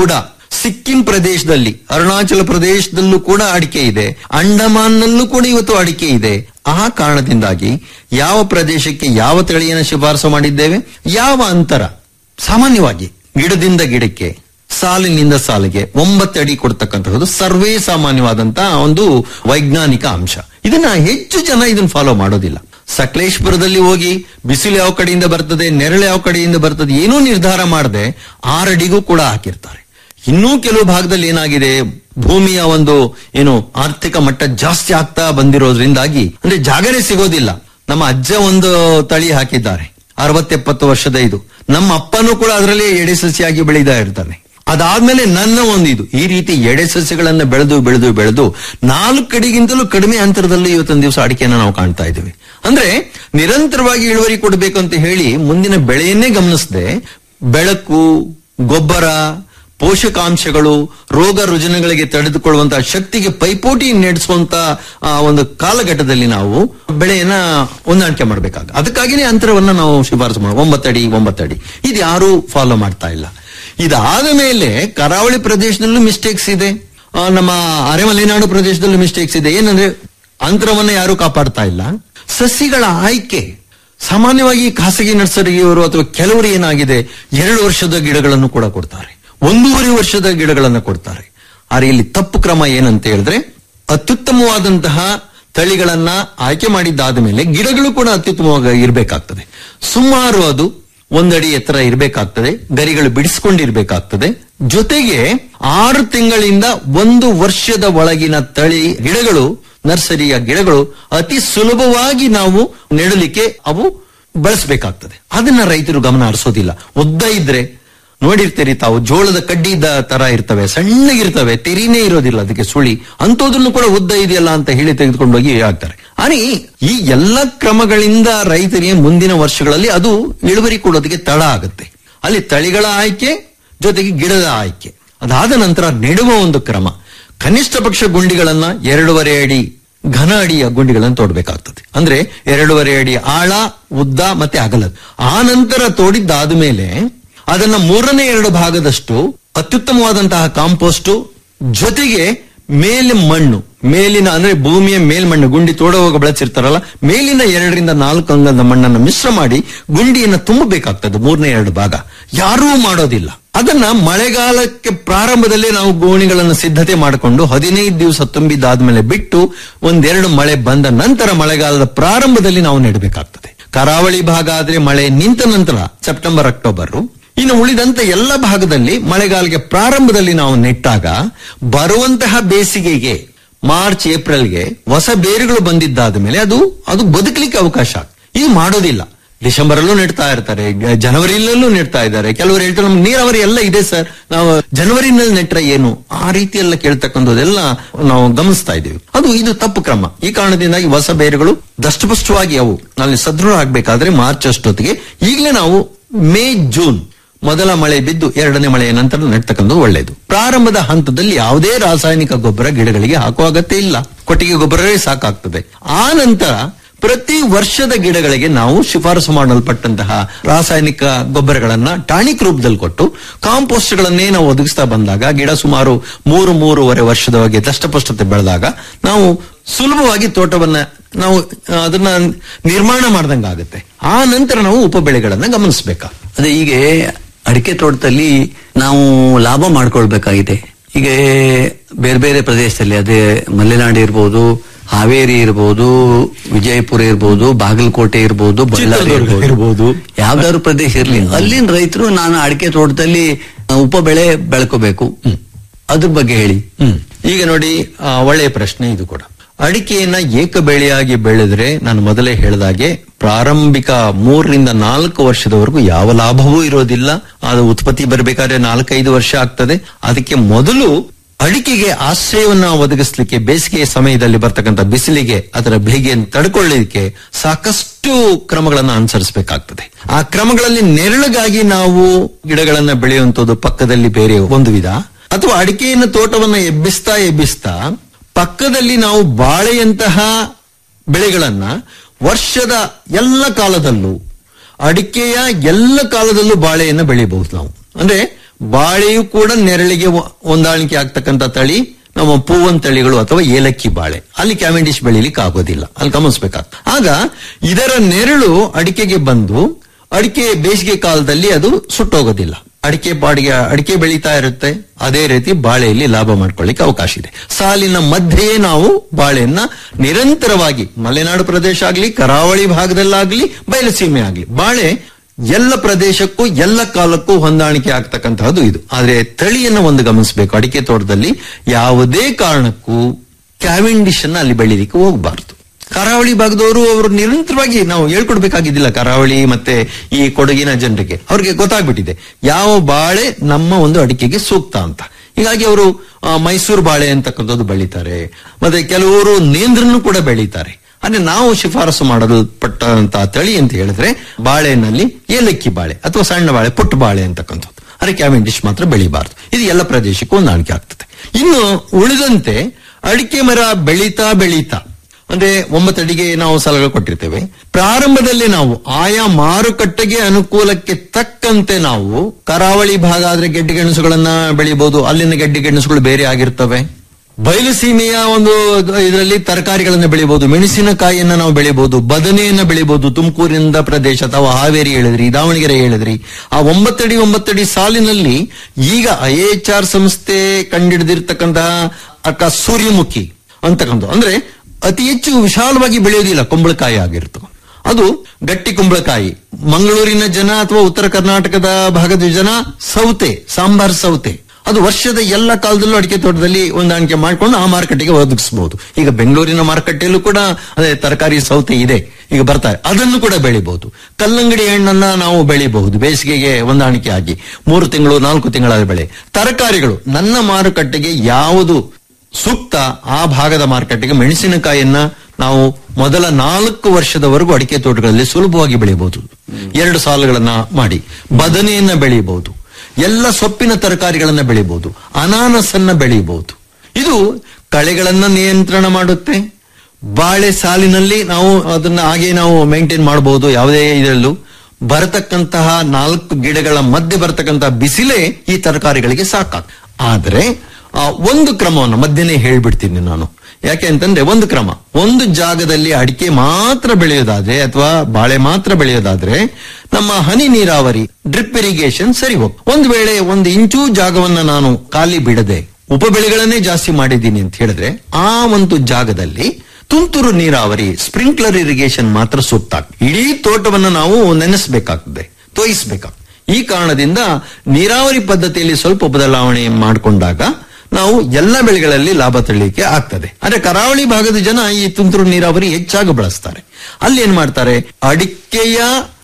ಸಿಕ್ಕಿಂ ಪ್ರದೇಶದಲ್ಲಿ ಅರುಣಾಚಲ ಪ್ರದೇಶದಲ್ಲೂ ಕೂಡ ಅಡಿಕೆ ಇದೆ ಅಂಡಮಾನ್ನಲ್ಲೂ ಕೂಡ ಇವತ್ತು ಅಡಿಕೆ ಇದೆ ಆ ಕಾರಣದಿಂದಾಗಿ ಯಾವ ಪ್ರದೇಶಕ್ಕೆ ಯಾವ ತಳಿಯನ್ನು ಶಿಫಾರಸು ಮಾಡಿದ್ದೇವೆ ಯಾವ ಅಂತರ ಸಾಮಾನ್ಯವಾಗಿ ಗಿಡದಿಂದ ಗಿಡಕ್ಕೆ ಸಾಲಿನಿಂದ ಸಾಲಿಗೆ ಒಂಬತ್ತು ಅಡಿ ಕೊಡ್ತಕ್ಕಂತಹದ್ದು ಸರ್ವೇ ಸಾಮಾನ್ಯವಾದಂತಹ ಒಂದು ವೈಜ್ಞಾನಿಕ ಅಂಶ ಇದನ್ನ ಹೆಚ್ಚು ಜನ ಇದನ್ನ ಫಾಲೋ ಮಾಡೋದಿಲ್ಲ ಸಕಲೇಶ್ಪುರದಲ್ಲಿ ಹೋಗಿ ಬಿಸಿಲು ಯಾವ ಕಡೆಯಿಂದ ಬರ್ತದೆ ನೆರಳು ಯಾವ ಕಡೆಯಿಂದ ಬರ್ತದೆ ಏನೂ ನಿರ್ಧಾರ ಮಾಡದೆ ಆರಡಿಗೂ ಕೂಡ ಹಾಕಿರ್ತಾರೆ ಇನ್ನೂ ಕೆಲವು ಭಾಗದಲ್ಲಿ ಏನಾಗಿದೆ ಭೂಮಿಯ ಒಂದು ಏನು ಆರ್ಥಿಕ ಮಟ್ಟ ಜಾಸ್ತಿ ಆಗ್ತಾ ಬಂದಿರೋದ್ರಿಂದಾಗಿ ಅಂದ್ರೆ ಜಾಗನೇ ಸಿಗೋದಿಲ್ಲ ನಮ್ಮ ಅಜ್ಜ ಒಂದು ತಳಿ ಹಾಕಿದ್ದಾರೆ ಅರವತ್ತೆಪ್ಪತ್ತು ವರ್ಷದ ಇದು ನಮ್ಮ ಅಪ್ಪನೂ ಕೂಡ ಅದರಲ್ಲಿ ಎಡೆ ಸಸಿಯಾಗಿ ಬೆಳೀತಾ ಇರ್ತಾನೆ ಅದಾದ್ಮೇಲೆ ನನ್ನ ಒಂದು ಇದು ಈ ರೀತಿ ಎಡೆ ಸಸ್ಯಗಳನ್ನ ಬೆಳೆದು ಬೆಳೆದು ಬೆಳೆದು ನಾಲ್ಕು ಕಡೆಗಿಂತಲೂ ಕಡಿಮೆ ಅಂತರದಲ್ಲಿ ಇವತ್ತೊಂದು ದಿವಸ ಅಡಿಕೆಯನ್ನು ನಾವು ಕಾಣ್ತಾ ಇದ್ದೀವಿ ಅಂದ್ರೆ ನಿರಂತರವಾಗಿ ಇಳುವರಿ ಕೊಡಬೇಕು ಅಂತ ಹೇಳಿ ಮುಂದಿನ ಬೆಳೆಯನ್ನೇ ಗಮನಿಸದೆ ಬೆಳಕು ಗೊಬ್ಬರ ಪೋಷಕಾಂಶಗಳು ರೋಗ ರುಜಿನಗಳಿಗೆ ತಡೆದುಕೊಳ್ಳುವಂತಹ ಶಕ್ತಿಗೆ ಪೈಪೋಟಿ ನಡೆಸುವಂತ ಆ, ಒಂದು ಕಾಲಘಟ್ಟದಲ್ಲಿ ನಾವು ಬೆಳೆಯನ್ನ ಹೊಂದಾಣಿಕೆ ಮಾಡಬೇಕಾಗ ಅದಕ್ಕಾಗಿನೇ ಅಂತರವನ್ನ ನಾವು ಶಿಫಾರಸು ಮಾಡ ಒಂಬತ್ತಡಿ ಒಂಬತ್ತಡಿ ಇದು ಯಾರು ಫಾಲೋ ಮಾಡ್ತಾ ಇಲ್ಲ ಇದಾದ ಮೇಲೆ ಕರಾವಳಿ ಪ್ರದೇಶದಲ್ಲೂ ಮಿಸ್ಟೇಕ್ಸ್ ಇದೆ ಆ, ನಮ್ಮ ಅರೆಮಲೆನಾಡು ಪ್ರದೇಶದಲ್ಲೂ ಮಿಸ್ಟೇಕ್ಸ್ ಇದೆ ಏನಂದ್ರೆ ಅಂತರವನ್ನ ಯಾರು ಕಾಪಾಡ್ತಾ ಇಲ್ಲ ಸಸಿಗಳ ಆಯ್ಕೆ ಸಾಮಾನ್ಯವಾಗಿ ಖಾಸಗಿ ನರ್ಸರಿಯವರು ಅಥವಾ ಕೆಲವರು ಏನಾಗಿದೆ ಎರಡು ವರ್ಷದ ಗಿಡಗಳನ್ನು ಕೂಡ ಕೊಡ್ತಾರೆ ಒಂದೂವರೆ ವರ್ಷದ ಗಿಡಗಳನ್ನು ಕೊಡ್ತಾರೆ ಆದ್ರೆ ಇಲ್ಲಿ ತಪ್ಪು ಕ್ರಮ ಏನಂತ ಹೇಳಿದ್ರೆ ಅತ್ಯುತ್ತಮವಾದಂತಹ ತಳಿಗಳನ್ನ ಆಯ್ಕೆ ಮಾಡಿದ್ದಾದ ಮೇಲೆ ಗಿಡಗಳು ಕೂಡ ಅತ್ಯುತ್ತಮವಾಗಿ ಇರಬೇಕಾಗ್ತದೆ ಸುಮಾರು ಅದು ಒಂದಡಿ ಎತ್ತರ ಇರಬೇಕಾಗ್ತದೆ ಗರಿಗಳು ಬಿಡಿಸ್ಕೊಂಡಿರ್ಬೇಕಾಗ್ತದೆ ಜೊತೆಗೆ ಆರು ತಿಂಗಳಿಂದ ಒಂದು ವರ್ಷದ ಒಳಗಿನ ತಳಿ ಗಿಡಗಳು ನರ್ಸರಿಯ ಗಿಡಗಳು ಅತಿ ಸುಲಭವಾಗಿ ನಾವು ನೆಡಲಿಕ್ಕೆ ಅವು ಬಳಸಬೇಕಾಗ್ತದೆ ಅದನ್ನ ರೈತರು ಗಮನ ಹರಿಸೋದಿಲ್ಲ ಉದ್ದ ಇದ್ರೆ ನೋಡಿರ್ತೀರಿ ತಾವು ಜೋಳದ ಕಡ್ಡಿದ ತರ ಇರ್ತವೆ ಸಣ್ಣಗಿರ್ತವೆ ತೆರಿನೇ ಇರೋದಿಲ್ಲ ಅದಕ್ಕೆ ಸುಳಿ ಅಂತೋದನ್ನು ಕೂಡ ಉದ್ದ ಇದೆಯಲ್ಲ ಅಂತ ಹೇಳಿ ತೆಗೆದುಕೊಂಡು ಹೋಗಿ ಹಾಕ್ತಾರೆ ಅನಿ ಈ ಎಲ್ಲ ಕ್ರಮಗಳಿಂದ ರೈತರಿಗೆ ಮುಂದಿನ ವರ್ಷಗಳಲ್ಲಿ ಅದು ಇಳುವರಿ ಕೊಡೋದಕ್ಕೆ ತಡ ಆಗುತ್ತೆ ಅಲ್ಲಿ ತಳಿಗಳ ಆಯ್ಕೆ ಜೊತೆಗೆ ಗಿಡದ ಆಯ್ಕೆ ಅದಾದ ನಂತರ ನೆಡುವ ಒಂದು ಕ್ರಮ ಕನಿಷ್ಠ ಪಕ್ಷ ಗುಂಡಿಗಳನ್ನ ಎರಡೂವರೆ ಅಡಿ ಘನ ಅಡಿಯ ಗುಂಡಿಗಳನ್ನು ತೋಡ್ಬೇಕಾಗ್ತದೆ ಅಂದ್ರೆ ಎರಡೂವರೆ ಅಡಿ ಆಳ ಉದ್ದ ಮತ್ತೆ ಅಗಲದ ಆ ನಂತರ ತೋಡಿದ್ದಾದ ಮೇಲೆ ಅದನ್ನ ಮೂರನೇ ಎರಡು ಭಾಗದಷ್ಟು ಅತ್ಯುತ್ತಮವಾದಂತಹ ಕಾಂಪೋಸ್ಟ್ ಜೊತೆಗೆ ಮೇಲೆ ಮಣ್ಣು ಮೇಲಿನ ಅಂದ್ರೆ ಭೂಮಿಯ ಮೇಲ್ಮಣ್ಣು ಗುಂಡಿ ತೋಡುವಾಗ ಬಳಸಿರ್ತಾರಲ್ಲ ಮೇಲಿನ ಎರಡರಿಂದ ನಾಲ್ಕು ಅಂಗದ ಮಣ್ಣನ್ನು ಮಿಶ್ರ ಮಾಡಿ ಗುಂಡಿಯನ್ನು ತುಂಬಬೇಕಾಗ್ತದೆ ಮೂರನೇ ಎರಡು ಭಾಗ ಯಾರೂ ಮಾಡೋದಿಲ್ಲ ಅದನ್ನ ಮಳೆಗಾಲಕ್ಕೆ ಪ್ರಾರಂಭದಲ್ಲೇ ನಾವು ಗೋಣಿಗಳನ್ನು ಸಿದ್ಧತೆ ಮಾಡಿಕೊಂಡು ಹದಿನೈದು ದಿವಸ ತುಂಬಿದ್ದಾದ್ಮೇಲೆ ಬಿಟ್ಟು ಒಂದೆರಡು ಮಳೆ ಬಂದ ನಂತರ ಮಳೆಗಾಲದ ಪ್ರಾರಂಭದಲ್ಲಿ ನಾವು ನೆಡಬೇಕಾಗ್ತದೆ ಕರಾವಳಿ ಭಾಗ ಆದ್ರೆ ಮಳೆ ನಿಂತ ನಂತರ ಸೆಪ್ಟೆಂಬರ್ ಅಕ್ಟೋಬರ್ ಇನ್ನು ಉಳಿದಂತ ಎಲ್ಲ ಭಾಗದಲ್ಲಿ ಮಳೆಗಾಲಕ್ಕೆ ಪ್ರಾರಂಭದಲ್ಲಿ ನಾವು ನೆಟ್ಟಾಗ ಬರುವಂತಹ ಬೇಸಿಗೆಗೆ ಮಾರ್ಚ್ ಏಪ್ರಿಲ್ಗೆ ಹೊಸ ಬೇರುಗಳು ಬಂದಿದ್ದಾದ ಮೇಲೆ ಅದು ಅದು ಬದುಕಲಿಕ್ಕೆ ಅವಕಾಶ ಇದು ಮಾಡೋದಿಲ್ಲ ಡಿಸೆಂಬರ್ ಅಲ್ಲೂ ನೆಡ್ತಾ ಇರ್ತಾರೆ ಗ- ಜನವರಿಯಲ್ಲೂ ನೆಡ್ತಾ ಇದ್ದಾರೆ ಕೆಲವರು ಹೇಳ್ತಾರೆ ನಮ್ಗೆ ನೀರಾವರಿ ಎಲ್ಲ ಇದೆ ಸರ್ ನಾವು ಜನವರಿನಲ್ಲಿ ನೆಟ್ರೆ ಏನು ಆ ರೀತಿ ಎಲ್ಲ ಕೇಳ್ತಕ್ಕಂಥದ್ದೆಲ್ಲ ನಾವು ಗಮನಿಸ್ತಾ ಇದ್ದೀವಿ ಅದು ಇದು ತಪ್ಪು ಕ್ರಮ ಈ ಕಾರಣದಿಂದಾಗಿ ಹೊಸ ಬೇರುಗಳು ದಷ್ಟಪುಷ್ಟವಾಗಿ ಅವು ಅಲ್ಲಿ ಸದೃಢ ಆಗ್ಬೇಕಾದ್ರೆ ಮಾರ್ಚ್ ಅಷ್ಟೊತ್ತಿಗೆ ಈಗಲೇ ನಾವು ಮೇ ಜೂನ್ ಮೊದಲ ಮಳೆ ಬಿದ್ದು ಎರಡನೇ ಮಳೆಯ ನಂತರ ನೆಡ್ತಕ್ಕಂಥದ್ದು ಒಳ್ಳೆಯದು ಪ್ರಾರಂಭದ ಹಂತದಲ್ಲಿ ಯಾವುದೇ ರಾಸಾಯನಿಕ ಗೊಬ್ಬರ ಗಿಡಗಳಿಗೆ ಹಾಕುವ ಅಗತ್ಯ ಇಲ್ಲ ಕೊಟ್ಟಿಗೆ ಗೊಬ್ಬರವೇ ಸಾಕಾಗ್ತದೆ ಆ ನಂತರ ಪ್ರತಿ ವರ್ಷದ ಗಿಡಗಳಿಗೆ ನಾವು ಶಿಫಾರಸು ಮಾಡಲ್ಪಟ್ಟಂತಹ ರಾಸಾಯನಿಕ ಗೊಬ್ಬರಗಳನ್ನ ಟಾನಿಕ್ ರೂಪದಲ್ಲಿ ಕೊಟ್ಟು ಕಾಂಪೋಸ್ಟ್ ಗಳನ್ನೇ ನಾವು ಒದಗಿಸ್ತಾ ಬಂದಾಗ ಗಿಡ ಸುಮಾರು ಮೂರು ಮೂರುವರೆ ವರ್ಷದವರೆಗೆ ದಷ್ಟಪುಷ್ಟತೆ ಬೆಳೆದಾಗ ನಾವು ಸುಲಭವಾಗಿ ತೋಟವನ್ನ ನಾವು ಆ, ಅದನ್ನ ನಿರ್ಮಾಣ ಮಾಡ್ದಂಗ ಆಗುತ್ತೆ ಆ ನಂತರ ನಾವು ಉಪ ಬೆಳೆಗಳನ್ನ ಗಮನಿಸಬೇಕಾ
ಅದೇ ಈಗ ಅಡಿಕೆ ತೋಟದಲ್ಲಿ ನಾವು ಲಾಭ ಮಾಡ್ಕೊಳ್ಬೇಕಾಗಿದೆ ಈಗ ಬೇರೆ ಬೇರೆ ಪ್ರದೇಶದಲ್ಲಿ ಅದೇ ಮಲೆನಾಡು ಇರ್ಬೋದು ಹಾವೇರಿ ಇರ್ಬೋದು ವಿಜಯಪುರ ಇರ್ಬೋದು ಬಾಗಲಕೋಟೆ ಇರ್ಬೋದು ಬಳ್ಳಾರಿ
ಚಿತ್ರದುರ್ಗ
ಇರ್ಬೋದು
ಇರ್ಬೋದು.
ಯಾವ್ದಾದ್ರು ಪ್ರದೇಶ ಇರ್ಲಿ ಅಲ್ಲಿನ ರೈತರು ನಾನು ಅಡಿಕೆ ತೋಟದಲ್ಲಿ ಉಪ ಬೆಳೆ ಬೆಳ್ಕೋಬೇಕು ಅದ್ರ ಬಗ್ಗೆ ಹೇಳಿ
ಹ್ಮ್ ಈಗ ನೋಡಿ ಆ, ಒಳ್ಳೆಯ ಪ್ರಶ್ನೆ ಇದು ಕೂಡ ಅಡಿಕೆಯನ್ನ ಏಕ ಬೆಳೆಯಾಗಿ ಬೆಳೆದ್ರೆ ನಾನು ಮೊದಲೇ ಹೇಳಿದಾಗೆ ಪ್ರಾರಂಭಿಕ ಮೂರರಿಂದ ನಾಲ್ಕು ವರ್ಷದವರೆಗೂ ಯಾವ ಲಾಭವೂ ಇರೋದಿಲ್ಲ ಅದು ಉತ್ಪತ್ತಿ ಬರಬೇಕಾದ್ರೆ ನಾಲ್ಕೈದು ವರ್ಷ ಆಗ್ತದೆ ಅದಕ್ಕೆ ಮೊದಲು ಅಡಿಕೆಗೆ ಆಶ್ರಯವನ್ನ ಒದಗಿಸ್ಲಿಕ್ಕೆ ಬೇಸಿಗೆ ಸಮಯದಲ್ಲಿ ಬರ್ತಕ್ಕಂಥ ಬಿಸಿಲಿಗೆ ಅದರ ಬೇಗೆಯನ್ನು ತಡ್ಕೊಳ್ಳಿಕ್ಕೆ ಸಾಕಷ್ಟು ಕ್ರಮಗಳನ್ನು ಅನುಸರಿಸಬೇಕಾಗ್ತದೆ ಆ ಕ್ರಮಗಳಲ್ಲಿ ನೆರಳಿಗಾಗಿ ನಾವು ಗಿಡಗಳನ್ನ ಬೆಳೆಯುವಂತದ್ದು ಪಕ್ಕದಲ್ಲಿ ಬೇರೆ ಒಂದು ವಿಧ ಅಥವಾ ಅಡಿಕೆಯನ್ನು ತೋಟವನ್ನ ಎಬ್ಬಿಸ್ತಾ ಎಬ್ಬಿಸ್ತಾ ಪಕ್ಕದಲ್ಲಿ ನಾವು ಬಾಳೆಯಂತಹ ಬೆಳೆಗಳನ್ನ ವರ್ಷದ ಎಲ್ಲ ಕಾಲದಲ್ಲೂ ಅಡಿಕೆಯ ಎಲ್ಲ ಕಾಲದಲ್ಲೂ ಬಾಳೆಯನ್ನ ಬೆಳೆಯಬಹುದು ನಾವು ಅಂದ್ರೆ ಬಾಳೆಯು ಕೂಡ ನೆರಳಿಗೆ ಹೊ- ಹೊಂದಾಣಿಕೆ ಆಗ್ತಕ್ಕಂಥ ತಳಿ ನಮ್ಮ ಪೂವನ್ ತಳಿಗಳು ಅಥವಾ ಏಲಕ್ಕಿ ಬಾಳೆ ಅಲ್ಲಿ ಕ್ಯಾವೆಂಡಿಶ್ ಬೆಳಿಲಿಕ್ಕೆ ಆಗೋದಿಲ್ಲ ಅಲ್ಲಿ ಗಮನಿಸಬೇಕಾಗ್ತದೆ ಆಗ ಇದರ ನೆರಳು ಅಡಿಕೆಗೆ ಬಂದು ಅಡಿಕೆ ಬೇಸಿಗೆ ಕಾಲದಲ್ಲಿ ಅದು ಸುಟ್ಟೋಗೋದಿಲ್ಲ ಅಡಿಕೆ ಬಾಡಿಗೆ ಅಡಿಕೆ ಬೆಳೀತಾ ಇರುತ್ತೆ ಅದೇ ರೀತಿ ಬಾಳೆಯಲ್ಲಿ ಲಾಭ ಮಾಡ್ಕೊಳ್ಳಿಕ್ಕೆ ಅವಕಾಶ ಇದೆ ಸಾಲಿನ ಮಧ್ಯೆಯೇ ನಾವು ಬಾಳೆಯನ್ನ ನಿರಂತರವಾಗಿ ಮಲೆನಾಡು ಪ್ರದೇಶ ಆಗ್ಲಿ ಕರಾವಳಿ ಭಾಗದಲ್ಲಾಗ್ಲಿ ಬಯಲುಸೀಮೆ ಆಗ್ಲಿ ಬಾಳೆ ಎಲ್ಲ ಪ್ರದೇಶಕ್ಕೂ ಎಲ್ಲ ಕಾಲಕ್ಕೂ ಹೊಂದಾಣಿಕೆ ಆಗ್ತಕ್ಕಂತಹದ್ದು ಇದು ಆದ್ರೆ ತಳಿಯನ್ನ ಒಂದು ಗಮನಿಸಬೇಕು ಅಡಿಕೆ ತೋಟದಲ್ಲಿ ಯಾವುದೇ ಕಾರಣಕ್ಕೂ ಕ್ಯಾವೆಂಡಿಶ್ ಅನ್ನ ಅಲ್ಲಿ ಬೆಳಿಲಿಕ್ಕೆ ಹೋಗಬಾರದು ಕರಾವಳಿ ಭಾಗದವರು ಅವರು ನಿರಂತರವಾಗಿ ನಾವು ಹೇಳ್ಕೊಡ್ಬೇಕಾಗಿದ್ದಿಲ್ಲ ಕರಾವಳಿ ಮತ್ತೆ ಈ ಕೊಡಗಿನ ಜನರಿಗೆ ಅವ್ರಿಗೆ ಗೊತ್ತಾಗ್ಬಿಟ್ಟಿದೆ ಯಾವ ಬಾಳೆ ನಮ್ಮ ಒಂದು ಅಡಿಕೆಗೆ ಸೂಕ್ತ ಅಂತ ಹೀಗಾಗಿ ಅವರು ಆ, ಮೈಸೂರು ಬಾಳೆ ಅಂತಕ್ಕಂಥದ್ದು ಬೆಳೀತಾರೆ ಮತ್ತೆ ಕೆಲವರು ನೇಂದ್ರನ್ನು ಕೂಡ ಬೆಳೀತಾರೆ ಅಂದ್ರೆ ನಾವು ಶಿಫಾರಸು ಮಾಡಲ್ಪಟ್ಟಂತಹ ತಳಿ ಅಂತ ಹೇಳಿದ್ರೆ ಬಾಳೆನಲ್ಲಿ ಏಲಕ್ಕಿ ಬಾಳೆ ಅಥವಾ ಸಣ್ಣ ಬಾಳೆ ಪುಟ್ಟ ಬಾಳೆ ಅಂತಕ್ಕಂಥದ್ದು ಅರೆ ಕ್ಯಾವೆಂಡಿಶ್ ಮಾತ್ರ ಬೆಳಿಬಾರ್ದು ಇದು ಎಲ್ಲ ಪ್ರದೇಶಕ್ಕೂ ಹೊಂದಾಣಿಕೆ ಆಗ್ತದೆ ಇನ್ನು ಉಳಿದಂತೆ ಅಡಿಕೆ ಮರ ಬೆಳೀತಾ ಬೆಳೀತಾ ಅಂದ್ರೆ ಒಂಬತ್ತು ಅಡಿಗೆ ನಾವು ಸಲಹೆ ಕೊಟ್ಟಿರ್ತೇವೆ ಪ್ರಾರಂಭದಲ್ಲಿ ನಾವು ಆಯಾ ಮಾರುಕಟ್ಟೆಗೆ ಅನುಕೂಲಕ್ಕೆ ತಕ್ಕಂತೆ ನಾವು ಕರಾವಳಿ ಭಾಗ ಆದ್ರೆ ಗೆಡ್ಡೆ ಗೆಣಸುಗಳನ್ನ ಬೆಳಿಬಹುದು ಅಲ್ಲಿನ ಗೆಡ್ಡೆ ಗೆಣಸುಗಳು ಬೇರೆ ಆಗಿರ್ತವೆ ಬಯಲುಸೀಮೆಯ ಒಂದು ಇದರಲ್ಲಿ ತರಕಾರಿಗಳನ್ನ ಬೆಳಿಬಹುದು ಮೆಣಸಿನಕಾಯಿಯನ್ನ ನಾವು ಬೆಳಿಬಹುದು ಬದನೆಯನ್ನ ಬೆಳಿಬಹುದು ತುಮಕೂರಿನಿಂದ ಪ್ರದೇಶ ಅಥವಾ ಹಾವೇರಿ ಹೇಳಿದ್ರಿ ದಾವಣಗೆರೆ ಹೇಳಿದ್ರಿ ಆ ಒಂಬತ್ತಡಿ ಒಂಬತ್ತಡಿ ಸಾಲಿನಲ್ಲಿ ಈಗ ಐ ಎಚ್ ಆರ್ ಸಂಸ್ಥೆ ಕಂಡಿಡಿದಿರ್ತಕ್ಕಂತಹ ಅಕ್ಕ ಸೂರ್ಯಮುಖಿ ಅಂತಕ್ಕಂಥ ಅಂದ್ರೆ ಅತಿ ಹೆಚ್ಚು ವಿಶಾಲವಾಗಿ ಬೆಳೆಯೋದಿಲ್ಲ ಕುಂಬಳಕಾಯಿ ಆಗಿರ್ತವೆ ಅದು ಗಟ್ಟಿ ಕುಂಬಳಕಾಯಿ ಮಂಗಳೂರಿನ ಜನ ಅಥವಾ ಉತ್ತರ ಕರ್ನಾಟಕದ ಭಾಗದ ಜನ ಸೌತೆ ಸಾಂಬಾರ್ ಸೌತೆ ಅದು ವರ್ಷದ ಎಲ್ಲ ಕಾಲದಲ್ಲೂ ಅಡಿಕೆ ತೋಟದಲ್ಲಿ ಹೊಂದಾಣಿಕೆ ಮಾಡಿಕೊಂಡು ಆ ಮಾರುಕಟ್ಟೆಗೆ ಒದಗಿಸಬಹುದು ಈಗ ಬೆಂಗಳೂರಿನ ಮಾರುಕಟ್ಟೆಯಲ್ಲೂ ಕೂಡ ಅದೇ ತರಕಾರಿ ಸೌತೆ ಇದೆ ಈಗ ಬರ್ತಾರೆ ಅದನ್ನು ಕೂಡ ಬೆಳಿಬಹುದು ಕಲ್ಲಂಗಡಿ ಹಣ್ಣನ್ನ ನಾವು ಬೆಳಿಬಹುದು ಬೇಸಿಗೆಗೆ ಹೊಂದಾಣಿಕೆ ಆಗಿ ಮೂರು ತಿಂಗಳು ನಾಲ್ಕು ತಿಂಗಳ ಬೆಳೆ ತರಕಾರಿಗಳು ನನ್ನ ಮಾರುಕಟ್ಟೆಗೆ ಯಾವುದು ಸೂಕ್ತ ಆ ಭಾಗದ ಮಾರುಕಟ್ಟೆಗೆ ಮೆಣಸಿನಕಾಯಿಯನ್ನ ನಾವು ಮೊದಲ ನಾಲ್ಕು ವರ್ಷದವರೆಗೂ ಅಡಿಕೆ ತೋಟಗಳಲ್ಲಿ ಸುಲಭವಾಗಿ ಬೆಳೆಯಬಹುದು ಎರಡು ಸಾಲುಗಳನ್ನ ಮಾಡಿ ಬದನೆಯನ್ನ ಬೆಳೆಯಬಹುದು ಎಲ್ಲ ಸೊಪ್ಪಿನ ತರಕಾರಿಗಳನ್ನ ಬೆಳೆಯಬಹುದು ಅನಾನಸನ್ನ ಬೆಳೆಯಬಹುದು ಇದು ಕಳೆಗಳನ್ನ ನಿಯಂತ್ರಣ ಮಾಡುತ್ತೆ ಬಾಳೆ ಸಾಲಿನಲ್ಲಿ ನಾವು ಅದನ್ನ ಹಾಗೆ ನಾವು ಮೇಂಟೈನ್ ಮಾಡಬಹುದು ಯಾವುದೇ ಇದರಲ್ಲೂ ಬರತಕ್ಕಂತಹ ನಾಲ್ಕು ಗಿಡಗಳ ಮಧ್ಯೆ ಬರತಕ್ಕಂತಹ ಬಿಸಿಲೇ ಈ ತರಕಾರಿಗಳಿಗೆ ಸಾಕಾಗ ಆದ್ರೆ ಆ ಒಂದು ಕ್ರಮವನ್ನು ಮಧ್ಯನೇ ಹೇಳ್ಬಿಡ್ತೀನಿ ನಾನು ಯಾಕೆ ಅಂತಂದ್ರೆ ಒಂದು ಕ್ರಮ ಒಂದು ಜಾಗದಲ್ಲಿ ಅಡಿಕೆ ಮಾತ್ರ ಬೆಳೆಯೋದಾದ್ರೆ ಅಥವಾ ಬಾಳೆ ಮಾತ್ರ ಬೆಳೆಯೋದಾದ್ರೆ ನಮ್ಮ ಹನಿ ನೀರಾವರಿ ಡ್ರಿಪ್ ಇರಿಗೇಷನ್ ಸರಿ ಹೋಗ್ ಒಂದು ವೇಳೆ ಒಂದು ಇಂಚು ಜಾಗವನ್ನ ನಾನು ಖಾಲಿ ಬಿಡದೆ ಉಪಬೆಳೆಗಳನ್ನೇ ಜಾಸ್ತಿ ಮಾಡಿದ್ದೀನಿ ಅಂತ ಹೇಳಿದ್ರೆ ಆ ಒಂದು ಜಾಗದಲ್ಲಿ ತುಂತುರು ನೀರಾವರಿ ಸ್ಪ್ರಿಂಕ್ಲರ್ ಇರಿಗೇಷನ್ ಮಾತ್ರ ಸೂಕ್ತ ಇಡೀ ತೋಟವನ್ನ ನಾವು ನೆನೆಸಬೇಕಾಗ್ತದೆ ತೋಯಿಸ್ಬೇಕಾಗ್ತದೆ ಈ ಕಾರಣದಿಂದ ನೀರಾವರಿ ಪದ್ಧತಿಯಲ್ಲಿ ಸ್ವಲ್ಪ ಬದಲಾವಣೆ ಮಾಡಿಕೊಂಡಾಗ ನಾವು ಎಲ್ಲ ಬೆಳೆಗಳಲ್ಲಿ ಲಾಭ ತಳಿಲಿಕ್ಕೆ ಆಗ್ತದೆ ಆದ್ರೆ ಕರಾವಳಿ ಭಾಗದ ಜನ ಈ ತುಂತುರು ನೀರಾವರಿ ಹೆಚ್ಚಾಗಿ ಬಳಸ್ತಾರೆ ಅಲ್ಲಿ ಏನ್ ಮಾಡ್ತಾರೆ ಅಡಿಕೆಯ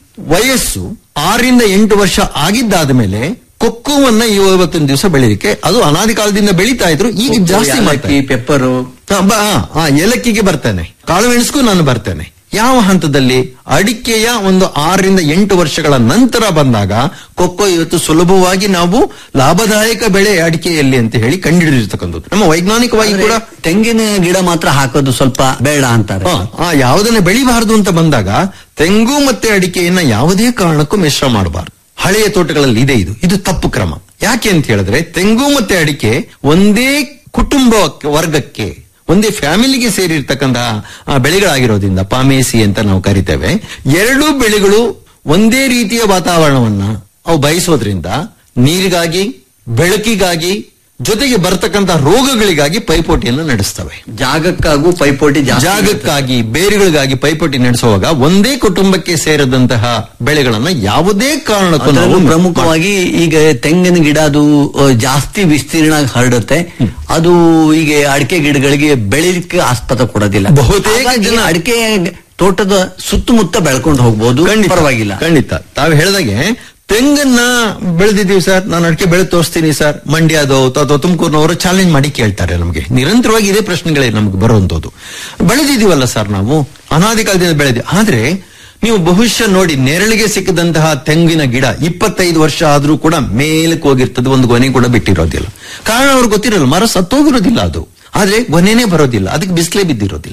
ವಯಸ್ಸು ಆರರಿಂದ ಎಂಟು ವರ್ಷ ಆಗಿದ್ದಾದ ಮೇಲೆ ಕೊಕ್ಕುವನ್ನ ಇವತ್ತಿನ ದಿವಸ ಬೆಳಿಲಿಕ್ಕೆ ಅದು ಅನಾದಿ ಕಾಲದಿಂದ ಬೆಳೀತಾ ಇದ್ರು ಈಗ ಜಾಸ್ತಿ ಮಾಡ್ತಾರೆ
ಪೆಪ್ಪರು
ಹಾ, ಬಾ- ಹಾ, ಹಾ, ಏಲಕ್ಕಿಗೆ ಬರ್ತೇನೆ ಕಾಳು ಮೆಣಸಿಗೂ ನಾನು ಬರ್ತೇನೆ ಯಾವ ಹಂತದಲ್ಲಿ ಅಡಿಕೆಯ ಒಂದು ಆರರಿಂದ ಎಂಟು ವರ್ಷಗಳ ನಂತರ ಬಂದಾಗ ಕೊಕ್ಕೋ ಇವತ್ತು ಸುಲಭವಾಗಿ ನಾವು ಲಾಭದಾಯಕ ಬೆಳೆ ಅಡಿಕೆಯಲ್ಲಿ ಅಂತ ಹೇಳಿ ಕಂಡುಹಿಡಿದಿರ್ತಕ್ಕಂಥದ್ದು ನಮ್ಮ ವೈಜ್ಞಾನಿಕವಾಗಿ ಕೂಡ
ತೆಂಗಿನ ಗಿಡ ಮಾತ್ರ ಹಾಕೋದು ಸ್ವಲ್ಪ ಬೇಡ ಅಂತಾರೆ
ಹಾ, ಆ ಯಾವುದನ್ನ ಬೆಳಿಬಾರದು ಅಂತ ಬಂದಾಗ ತೆಂಗು ಮತ್ತೆ ಅಡಿಕೆಯನ್ನ ಯಾವುದೇ ಕಾರಣಕ್ಕೂ ಮಿಶ್ರ ಮಾಡಬಾರದು ಹಳೆಯ ತೋಟಗಳಲ್ಲಿ ಇದೆ ಇದು ಇದು ತಪ್ಪು ಕ್ರಮ ಯಾಕೆ ಅಂತ ಹೇಳಿದ್ರೆ ತೆಂಗು ಮತ್ತೆ ಅಡಿಕೆ ಒಂದೇ ಕುಟುಂಬ ವರ್ಗಕ್ಕೆ ಒಂದೇ ಫ್ಯಾಮಿಲಿಗೆ ಸೇರಿರ್ತಕ್ಕಂತಹ ಆ, ಬೆಳೆಗಳಾಗಿರೋದ್ರಿಂದ ಪಾಮೇಸಿ ಅಂತ ನಾವು ಕರಿತೇವೆ ಎರಡೂ ಬೆಳೆಗಳು ಒಂದೇ ರೀತಿಯ ವಾತಾವರಣವನ್ನ ಅವು ಬಯಸೋದ್ರಿಂದ ನೀರಿಗಾಗಿ ಬೆಳಕಿಗಾಗಿ ಜೊತೆಗೆ ಬರ್ತಕ್ಕಂತಹ ರೋಗಗಳಿಗಾಗಿ ಪೈಪೋಟಿಯನ್ನು ನಡೆಸ್ತವೆ
ಜಾಗಕ್ಕಾಗೂ ಪೈಪೋಟಿ ಜಾಸ್ತಿ
ಜಾಗಕ್ಕಾಗಿ ಬೇರುಗಳಿಗಾಗಿ ಪೈಪೋಟಿ ನಡೆಸುವಾಗ ಒಂದೇ ಕುಟುಂಬಕ್ಕೆ ಸೇರಿದಂತಹ ಬೆಳೆಗಳನ್ನ ಯಾವುದೇ ಕಾರಣಕ್ಕೂ ನಾವು
ಅದರಲ್ಲೂ ಪ್ರಮುಖವಾಗಿ ಈಗ ತೆಂಗಿನ ಗಿಡ ಅದು ಅ, ಜಾಸ್ತಿ ವಿಸ್ತೀರ್ಣ ಹರಡುತ್ತೆ ಅದು ಈಗ ಅಡಿಕೆ ಗಿಡಗಳಿಗೆ ಬೆಳಿಲಿಕ್ಕೆ ಆಸ್ಪದ ಕೊಡೋದಿಲ್ಲ
ಬಹುತೇಕ
ಹಾಗಾಗಿ
ಜನ-
ಅಡಿಕೆ ತೋಟದ ಸುತ್ತಮುತ್ತ ಬೆಳ್ಕೊಂಡು ಹೋಗ್ಬೋದು
ಖಂಡಿತ
ಪರವಾಗಿಲ್ಲ
ಖಂಡಿತ ತಾವು ಹೇಳಿದಾಗೆ ತೆಂಗನ್ನ ಬೆಳೆದಿದ್ದೀವಿ ಸರ್ ನಾನು ಅಡಿಕೆ ಬೆಳೆದು ತೋರಿಸ್ತೀನಿ ಸರ್ ಮಂಡ್ಯದು ಅಥವಾ ತುಮಕೂರಿನವರು ಚಾಲೆಂಜ್ ಮಾಡಿ ಕೇಳ್ತಾರೆ ನಮಗೆ ನಿರಂತರವಾಗಿ ಇದೇ ಪ್ರಶ್ನೆಗಳೇ ನಮಗೆ ಬರುವಂತದ್ದು ಬೆಳೆದಿದ್ದೀವಲ್ಲ ಸರ್ ನಾವು ಅನಾದಿ ಕಾಲದಿಂದ ಬೆಳೆದಿ ಆದ್ರೆ ನೀವು ಬಹುಶಃ ನೋಡಿ ನೆರಳಿಗೆ ಸಿಕ್ಕದಂತಹ ತೆಂಗಿನ ಗಿಡ ಇಪ್ಪತ್ತೈದು ವರ್ಷ ಆದ್ರೂ ಕೂಡ ಮೇಲಕ್ಕೆ ಹೋಗಿರ್ತದೆ ಒಂದು ಗೊನೆ ಕೂಡ ಬಿಟ್ಟಿರೋದಿಲ್ಲ ಕಾರಣ ಅವ್ರಿಗೆ ಗೊತ್ತಿರಲ್ಲ ಮರ ಸತ್ತೋಗಿರೋದಿಲ್ಲ ಅದು ಆದ್ರೆ ಗೊನೆನೇ ಬರೋದಿಲ್ಲ ಅದಕ್ಕೆ ಬಿಸಿಲೇ ಬಿದ್ದಿರೋದಿಲ್ಲ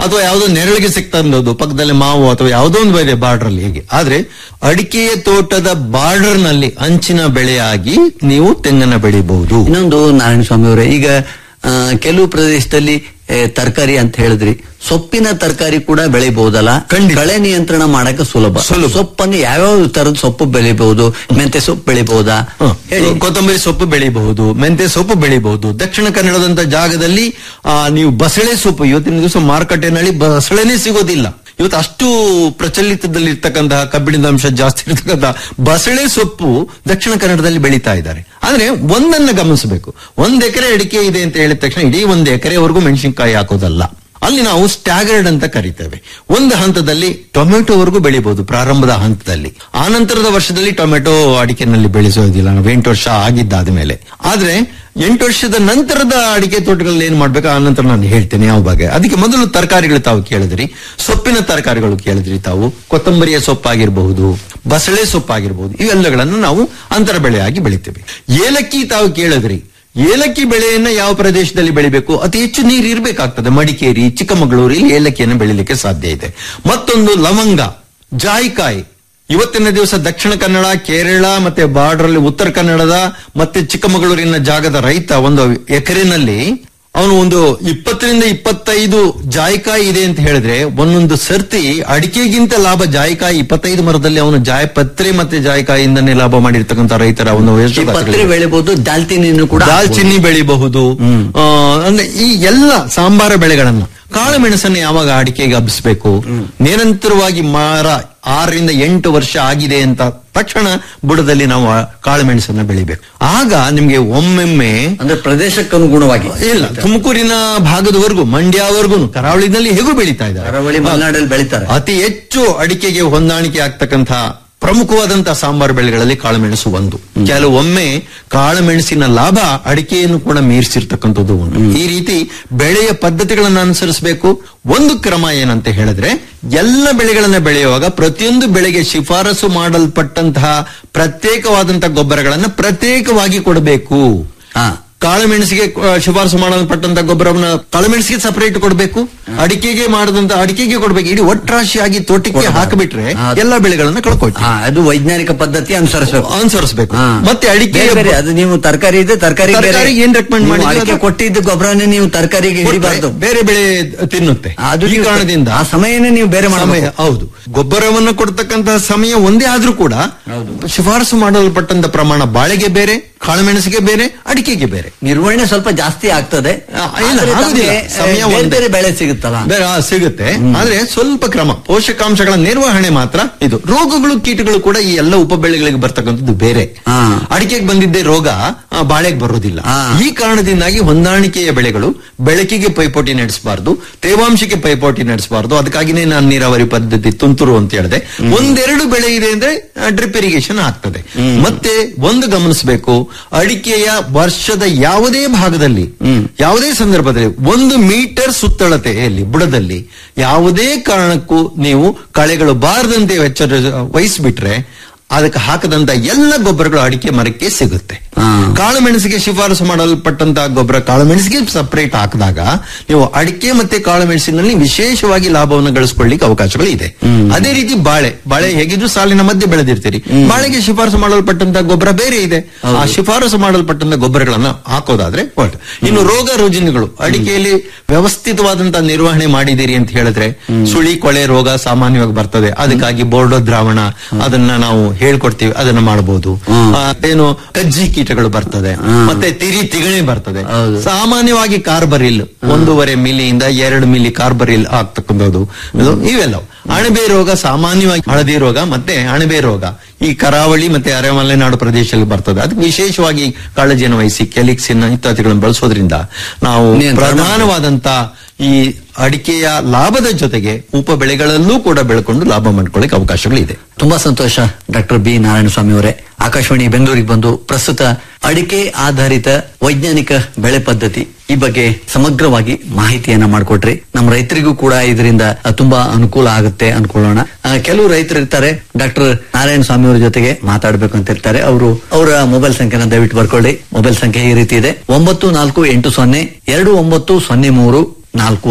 ಅಥವಾ ಯಾವುದೋ ನೆರಳಿಗೆ ಸಿಗ್ತಂದದ್ದು ಪಕ್ಕದಲ್ಲಿ ಮಾವು ಅಥವಾ ಯಾವುದೋ ಒಂದು ಬೇರೆ ಬಾರ್ಡರ್ ಅಲ್ಲಿ ಹೇಗೆ ಆದ್ರೆ ಅಡಿಕೆಯ ತೋಟದ ಬಾರ್ಡರ್ ನಲ್ಲಿ ಅಂಚಿನ ಬೆಳೆಯಾಗಿ ನೀವು ತೆಂಗನ್ನ ಬೆಳಿಬಹುದು
ಇನ್ನೊಂದು ನಾರಾಯಣ ಸ್ವಾಮಿ ಅವರೇ ಈಗ ಆ, ಕೆಲವು ಪ್ರದೇಶದಲ್ಲಿ ತರಕಾರಿ ಅಂತ ಹೇಳಿದ್ರಿ ಸೊಪ್ಪಿನ ತರಕಾರಿ ಕೂಡ ಬೆಳಿಬಹುದಲ್ಲ
ಖಂಡಿತ.
ಕಳೆ ನಿಯಂತ್ರಣ ಮಾಡಕ್ಕೆ ಸುಲಭ
ಸುಲಭ.
ಸೊಪ್ಪನ್ನು ಯಾವ್ಯಾವ ತರದ ಸೊಪ್ಪು ಬೆಳಿಬಹುದು ಮೆಂತೆ ಸೊಪ್ಪು ಬೆಳಿಬಹುದಾ
ಹ.
ಹೇಳಿ
ಕೊತ್ತಂಬರಿ ಸೊಪ್ಪು ಬೆಳಿಬಹುದು ಮೆಂತೆ ಸೊಪ್ಪು ಬೆಳಿಬಹುದು ದಕ್ಷಿಣ ಕನ್ನಡದಂತ ಜಾಗದಲ್ಲಿ ಆ, ನೀವು ಬಸಳೆ ಸೊಪ್ಪು ಇವತ್ತಿನ ದಿವಸ ಮಾರುಕಟ್ಟೆನಲ್ಲಿ ಬಸಳೆನೇ ಸಿಗೋದಿಲ್ಲ ಇವತ್ತು ಅಷ್ಟು ಪ್ರಚಲಿತದಲ್ಲಿರ್ತಕ್ಕಂತಹ ಕಬ್ಬಿಣದ ಅಂಶ ಜಾಸ್ತಿ ಇರ್ತಕ್ಕಂತಹ ಬಸಳೆ ಸೊಪ್ಪು ದಕ್ಷಿಣ ಕನ್ನಡದಲ್ಲಿ ಬೆಳೀತಾ ಇದ್ದಾರೆ ಆದ್ರೆ ಒಂದನ್ನ ಗಮನಿಸಬೇಕು ಒಂದ್ ಎಕರೆ ಅಡಿಕೆ ಇದೆ ಅಂತ ಹೇಳಿದ ತಕ್ಷಣ ಇಡೀ ಒಂದು ಎಕರೆವರೆಗೂ ಮೆಣಸಿನಕಾಯಿ ಹಾಕೋದಲ್ಲ ಅಲ್ಲಿ ನಾವು ಸ್ಟ್ಯಾಗರ್ಡ್ ಅಂತ ಕರಿತೇವೆ ಒಂದು ಹಂತದಲ್ಲಿ ಟೊಮೆಟೊವರೆಗೂ ಬೆಳಿಬಹುದು ಪ್ರಾರಂಭದ ಹಂತದಲ್ಲಿ ಆ ನಂತರದ ವರ್ಷದಲ್ಲಿ ಟೊಮೆಟೊ ಅಡಿಕೆನಲ್ಲಿ ಬೆಳೆಸೋದಿಲ್ಲ ನಾವು ಎಂಟು ವರ್ಷ ಆಗಿದ್ದಾದ ಮೇಲೆ ಆದ್ರೆ ಎಂಟು ವರ್ಷದ ನಂತರದ ಅಡಿಕೆ ತೋಟಗಳಲ್ಲಿ ಏನ್ ಮಾಡ್ಬೇಕು ಆ ನಂತರ ನಾನು ಹೇಳ್ತೇನೆ ಯಾವ ಬಗ್ಗೆ ಅದಕ್ಕೆ ಮೊದಲು ತರಕಾರಿಗಳು ತಾವು ಕೇಳಿದ್ರಿ ಸೊಪ್ಪಿನ ತರಕಾರಿಗಳು ಕೇಳಿದ್ರಿ ತಾವು ಕೊತ್ತಂಬರಿಯ ಸೊಪ್ಪಾಗಿರಬಹುದು ಬಸಳೆ ಸೊಪ್ಪಾಗಿರಬಹುದು ಇವೆಲ್ಲಗಳನ್ನು ನಾವು ಅಂತರ ಬೆಳೆಯಾಗಿ ಬೆಳಿತೇವೆ ಏಲಕ್ಕಿ ತಾವು ಕೇಳಿದ್ರಿ ಏಲಕ್ಕಿ ಬೆಳೆಯನ್ನ ಯಾವ ಪ್ರದೇಶದಲ್ಲಿ ಬೆಳಿಬೇಕು ಅತಿ ಹೆಚ್ಚು ನೀರು ಇರಬೇಕಾಗ್ತದೆ ಮಡಿಕೇರಿ ಚಿಕ್ಕಮಗಳೂರು ಇಲ್ಲಿ ಏಲಕ್ಕಿಯನ್ನು ಬೆಳಿಲಿಕ್ಕೆ ಸಾಧ್ಯ ಇದೆ ಮತ್ತೊಂದು ಲವಂಗ ಜಾಯಿಕಾಯಿ ಇವತ್ತಿನ ದಿವಸ ದಕ್ಷಿಣ ಕನ್ನಡ ಕೇರಳ ಮತ್ತೆ ಬಾರ್ಡರ್ ಅಲ್ಲಿ ಉತ್ತರ ಕನ್ನಡದ ಮತ್ತೆ ಚಿಕ್ಕಮಗಳೂರಿನ ಜಾಗದ ರೈತ ಒಂದು ಎಕರೆನಲ್ಲಿ ಅವನು ಒಂದು ಇಪ್ಪತ್ತರಿಂದ ಇಪ್ಪತ್ತೈದು ಜಾಯಿಕಾಯಿ ಇದೆ ಅಂತ ಹೇಳಿದ್ರೆ ಒಂದೊಂದು ಸರ್ತಿ ಅಡಿಕೆಗಿಂತ ಲಾಭ ಜಾಯಿಕಾಯಿ ಇಪ್ಪತ್ತೈದು ಮರದಲ್ಲಿ ಅವನು ಜಾಯಪತ್ರೆ ಮತ್ತೆ ಜಾಯಿಕಾಯಿಯಿಂದನೇ ಲಾಭ ಮಾಡಿರ್ತಕ್ಕಂಥ ರೈತರ ಒಂದು
ಈ
ಎಷ್ಟು
ಪತ್ರೆ ಬೆಳಿಬಹುದು ದಾಲ್ಚಿನ್ನಿನೂ ಕೂಡ
ದಾಲ್ಚಿನ್ನಿ ಬೆಳಿಬಹುದು ಆ, ಅಂದ್ರೆ ಈ ಎಲ್ಲ ಸಾಂಬಾರ ಬೆಳೆಗಳನ್ನ ಕಾಳು ಮೆಣಸನ್ನು ಯಾವಾಗ ಅಡಿಕೆಗೆ ಹಬ್ಬಿಸ್ಬೇಕು ನಿರಂತರವಾಗಿ ಮರ ಆರರಿಂದ ಎಂಟು ವರ್ಷ ಆಗಿದೆ ಅಂತ ತಕ್ಷಣ ಬುಡದಲ್ಲಿ ನಾವು ಆ ಕಾಳು ಮೆಣಸನ್ನ ಬೆಳಿಬೇಕು ಆಗ ನಿಮ್ಗೆ ಒಮ್ಮೆಮ್ಮೆ
ಅಂದ್ರೆ ಪ್ರದೇಶಕ್ಕನುಗುಣವಾಗಿ
ಇಲ್ಲ ತುಮಕೂರಿನ ಭಾಗದವರೆಗೂ ಮಂಡ್ಯವರೆಗೂ ಕರಾವಳಿನಲ್ಲಿ ಹೇಗೂ ಬೆಳೀತಾ ಇದ್ದಾರೆ
ಕರಾವಳಿ ಮಲೆನಾಡಲ್ಲಿ ಬೆಳಿತಾರೆ
ಅತಿ ಹೆಚ್ಚು ಅಡಿಕೆಗೆ ಹೊಂದಾಣಿಕೆ ಆಗ್ತಕ್ಕಂಥ ಪ್ರಮುಖವಾದಂತಹ ಸಾಂಬಾರು ಬೆಳೆಗಳಲ್ಲಿ ಕಾಳುಮೆಣಸು ಒಂದು ಕೆಲವೊಮ್ಮೆ ಕಾಳುಮೆಣಸಿನ ಲಾಭ ಅಡಿಕೆಯನ್ನು ಕೂಡ ಮೀರಿಸಿರ್ತಕ್ಕಂಥದ್ದು ಉಂಟು ಈ ರೀತಿ ಬೆಳೆಯ ಪದ್ಧತಿಗಳನ್ನು ಅನುಸರಿಸಬೇಕು ಒಂದು ಕ್ರಮ ಏನಂತ ಹೇಳಿದ್ರೆ ಎಲ್ಲ ಬೆಳೆಗಳನ್ನ ಬೆಳೆಯುವಾಗ ಪ್ರತಿಯೊಂದು ಬೆಳೆಗೆ ಶಿಫಾರಸು ಮಾಡಲ್ಪಟ್ಟಂತಹ ಪ್ರತ್ಯೇಕವಾದಂತಹ ಗೊಬ್ಬರಗಳನ್ನ ಪ್ರತ್ಯೇಕವಾಗಿ ಕೊಡಬೇಕು
ಹಾ
ಕಾಳುಮೆಣಸಿಗೆ ಆ, ಶಿಫಾರಸು ಮಾಡಲ್ಪಟ್ಟಂತ ಗೊಬ್ಬರವನ್ನ ಕಾಳುಮೆಣಸಿಗೆ ಸಪರೇಟ್ ಕೊಡಬೇಕು ಅಡಿಕೆಗೆ ಮಾಡದಂತ ಅಡಿಕೆಗೆ ಕೊಡಬೇಕು ಇಡೀ ಒಟ್ರಾಶಿಯಾಗಿ ತೋಟಕ್ಕೆ
ಕೊಡಬಾರ್ದು.
ಹಾಕಿಬಿಟ್ರೆ
ಹಾ.
ಎಲ್ಲಾ ಬೆಳೆಗಳನ್ನ ಕಳ್ಕೊಳ್ತೀವಿ
ಹಾ ಅದು ವೈಜ್ಞಾನಿಕ ಪದ್ಧತಿ ಅನುಸರಿಸಬೇಕು
ಅನುಸರಿಸಬೇಕು
ಹಾ.
ಮತ್ತೆ ಅಡಿಕೆ
ಬೇರೆ ಬೇರೆ, ಅದು ನೀವು ತರಕಾರಿ ಇದೆ ತರಕಾರಿ
ತರಕಾರಿಗೆ ಏನ್ recommend ಮಾಡಿದ್ರೆ
ಅಡಿಕೆ
ಅದು-
ಕೊಟ್ಟಿದ್ದ ಗೊಬ್ಬರನೇ ನೀವು ತರಕಾರಿಗೆ ಹಿಡಿಬಾರ್ದು
ಬೇರೆ ಬೆಳೆ ತಿನ್ನುತ್ತೆ
ಅದು
ಈ
ನೀವು-
ಕಾರಣದಿಂದ
ಆ ಸಮಯನೇ ನೀವು ಬೇರೆ
ಸಮಯ
ಮಾಡಬೇಕು
ಹೌದು ಗೊಬ್ಬರವನ್ನು ಕೊಡ್ತಕ್ಕಂತಹ ಸಮಯ ಒಂದೇ ಆದ್ರೂ ಕೂಡ ಶಿಫಾರಸು ಮಾಡಲ್ಪಟ್ಟಂತ ಪ್ರಮಾಣ ಬಾಳೆಗೆ ಬೇರೆ ಕಾಳುಮೆಣಸಿಗೆ ಬೇರೆ ಅಡಿಕೆಗೆ ಬೇರೆ
ನಿರ್ವಹಣೆ ಸ್ವಲ್ಪ ಜಾಸ್ತಿ ಆಗ್ತದೆ
ಆ, ಇಲ್ಲ,
ಆದ್ರೆ
ಆಗುದಿಲ್ಲ.
ತಮಗೆ,
ಸಮಯ
ಬೇರೆ
ಒಂದೇ.
ಬೇರೆ ಬೆಳೆ ಸಿಗುತ್ತಲ್ಲ
ಬೇರೆ ಆ, ಸಿಗುತ್ತೆ ಆದ್ರೆ ಸ್ವಲ್ಪ ಕ್ರಮ ಪೋಷಕಾಂಶಗಳ ನಿರ್ವಹಣೆ ಮಾತ್ರ ಇದು ರೋಗಗಳು ಕೀಟಗಳು ಕೂಡ ಈ ಎಲ್ಲ ಉಪ ಬೆಳೆಗಳಿಗೆ ಬರ್ತಕ್ಕಂಥದ್ದು ಬೇರೆ
ಹಾ.
ಅಡಿಕೆಗೆ ಬಂದಿದ್ದೇ ರೋಗ ಆ, ಬಾಳೆಗೆ ಬರೋದಿಲ್ಲ
ಹಾ.
ಈ ಕಾರಣದಿಂದಾಗಿ ಹೊಂದಾಣಿಕೆಯ ಬೆಳೆಗಳು ಬೆಳಕಿಗೆ ಪೈಪೋಟಿ ನಡೆಸಬಾರ್ದು ತೇವಾಂಶಕ್ಕೆ ಪೈಪೋಟಿ ನಡೆಸಬಾರ್ದು ಅದಕ್ಕಾಗಿನೇ ನಾನು ನೀರಾವರಿ ಪದ್ಧತಿ ತುಂತುರು ಅಂತ ಹೇಳಿದೆ ಒಂದೆರಡು ಬೆಳೆ ಇದೆ ಅಂದ್ರೆ ಡ್ರಿಪ್ ಇರಿಗೇಷನ್ ಆಗ್ತದೆ ಮತ್ತೆ ಒಂದು ಗಮನಿಸಬೇಕು ಅಡಿಕೆಯ ವರ್ಷದ ಯಾವುದೇ ಭಾಗದಲ್ಲಿ ಯಾವುದೇ ಸಂದರ್ಭದಲ್ಲಿ ಒಂದು ಮೀಟರ್ ಸುತ್ತಳತೆಯಲ್ಲಿ ಬುಡದಲ್ಲಿ ಯಾವುದೇ ಕಾರಣಕ್ಕೂ ನೀವು ಕಳೆಗಳು ಬಾರದಂತೆ ಎಚ್ಚರ ವಹಿಸ್ಬಿಟ್ರೆ ಅದಕ್ಕೆ ಹಾಕದಂತ ಎಲ್ಲ ಗೊಬ್ಬರಗಳು ಅಡಿಕೆ ಮರಕ್ಕೆ ಸಿಗುತ್ತೆ
ಹಾ.
ಕಾಳು ಮೆಣಸಿಗೆ ಶಿಫಾರಸು ಮಾಡಲ್ಪಟ್ಟಂತಹ ಗೊಬ್ಬರ ಕಾಳು ಮೆಣಸಿಗೆ ಸಪರೇಟ್ ಹಾಕಿದಾಗ ನೀವು ಅಡಿಕೆ ಮತ್ತೆ ಕಾಳು ಮೆಣಸಿನಲ್ಲಿ ವಿಶೇಷವಾಗಿ ಲಾಭವನ್ನು ಗಳಿಸ್ಕೊಳ್ಳಿಕ್ಕೆ ಅವಕಾಶಗಳು ಇದೆ ಅದೇ ರೀತಿ ಬಾಳೆ ಬಾಳೆ ಹೇಗಿದ್ರು ಸಾಲಿನ ಮಧ್ಯೆ ಬೆಳೆದಿರ್ತೀರಿ ಬಾಳೆಗೆ ಶಿಫಾರಸು ಮಾಡಲ್ಪಟ್ಟಂತಹ ಗೊಬ್ಬರ ಬೇರೆ ಇದೆ ಆ ಶಿಫಾರಸು ಮಾಡಲ್ಪಟ್ಟಂತ ಗೊಬ್ಬರಗಳನ್ನ ಹಾಕೋದಾದ್ರೆ ಒಳ್ಳೆ ಇನ್ನು ರೋಗ ರುಜಿನಗಳು ಅಡಿಕೆಯಲ್ಲಿ ವ್ಯವಸ್ಥಿತವಾದಂತಹ ನಿರ್ವಹಣೆ ಮಾಡಿದ್ದೀರಿ ಅಂತ ಹೇಳಿದ್ರೆ ಸುಳಿ ಕೊಳೆ ರೋಗ ಸಾಮಾನ್ಯವಾಗಿ ಬರ್ತದೆ ಅದಕ್ಕಾಗಿ ಬೋರ್ಡೋ ದ್ರಾವಣ ಅದನ್ನ ನಾವು ಹೇಳ್ಕೊಡ್ತೀವಿ ಅದನ್ನ ಮಾಡಬಹುದು ಏನು ಕಜ್ಜಿ ಕೀಟಗಳು ಬರ್ತದೆ ಮತ್ತೆ ತಿರಿ ತಿಗಣೆ ಬರ್ತದೆ
ಹೌದು.
ಸಾಮಾನ್ಯವಾಗಿ ಕಾರ್ಬರಿಲ್ ಒಂದೂವರೆ ಮಿಲಿಯಿಂದ ಎರಡು ಮಿಲಿ ಕಾರ್ಬರಿಲ್ ಆಗ್ತಕ್ಕಂಥದ್ದು ಇದು ಇವೆಲ್ಲವು ಅಣಬೆ ರೋಗ ಸಾಮಾನ್ಯವಾಗಿ ಹಳದಿ ರೋಗ ಮತ್ತೆ ಅಣಬೆ ರೋಗ ಈ ಕರಾವಳಿ ಮತ್ತೆ ಅರೆಮಲೆನಾಡು ಪ್ರದೇಶದಲ್ಲಿ ಬರ್ತದೆ ಅದಕ್ಕೆ ವಿಶೇಷವಾಗಿ ಕಾಳಜಿಯನ್ನು ವಹಿಸಿ ಕೆಲಿಕ್ಸಿನ್ ಇತ್ಯಾದಿಗಳನ್ನು ಬಳಸೋದ್ರಿಂದ ನಾವು
ನಿಯಂತ್ರಣ
ಪ್ರಧಾನವಾದಂತ ಈ ಅಡಿಕೆಯ ಲಾಭದ ಜೊತೆಗೆ ಉಪ ಬೆಳೆಗಳಲ್ಲೂ ಕೂಡ ಬೆಳ್ಕೊಂಡು ಲಾಭ ಮಾಡ್ಕೊಳ್ಳಿಕ್ಕೆ ಅವಕಾಶಗಳಿದೆ
ತುಂಬಾ ಸಂತೋಷ ಡಾಕ್ಟರ್ ಬಿ ನಾರಾಯಣಸ್ವಾಮಿ ಅವರೇ ಆಕಾಶವಾಣಿ ಬೆಂಗಳೂರಿಗೆ ಬಂದು ಪ್ರಸ್ತುತ ಅಡಿಕೆ ಆಧಾರಿತ ವೈಜ್ಞಾನಿಕ ಬೆಳೆ ಪದ್ಧತಿ ಈ ಬಗ್ಗೆ ಸಮಗ್ರವಾಗಿ ಮಾಹಿತಿಯನ್ನ ಮಾಡಿಕೊಟ್ರಿ ನಮ್ಮ ರೈತರಿಗೂ ಕೂಡ ಇದರಿಂದ ತುಂಬಾ ಅನುಕೂಲ ಆಗುತ್ತೆ ಅನ್ಕೊಳ್ಳೋಣ ಆ, ಕೆಲವು ರೈತರು ಇರ್ತಾರೆ ಡಾಕ್ಟರ್ ನಾರಾಯಣ ಸ್ವಾಮಿ ಅವರ ಜೊತೆಗೆ ಮಾತಾಡಬೇಕು ಅಂತ ಇರ್ತಾರೆ ಅವರು ಅವರ ಮೊಬೈಲ್ ಸಂಖ್ಯೆನ ದಯವಿಟ್ಟು ಬರ್ಕೊಳ್ಳಿ ಮೊಬೈಲ್ ಸಂಖ್ಯೆ ಈ ರೀತಿ ಇದೆ ಒಂಬತ್ತು ನಾಲ್ಕು ಎಂಟು ಸೊನ್ನೆ ಎರಡು ಒಂಬತ್ತು ಸೊನ್ನೆ ಮೂರು ನಾಲ್ಕು ಐದು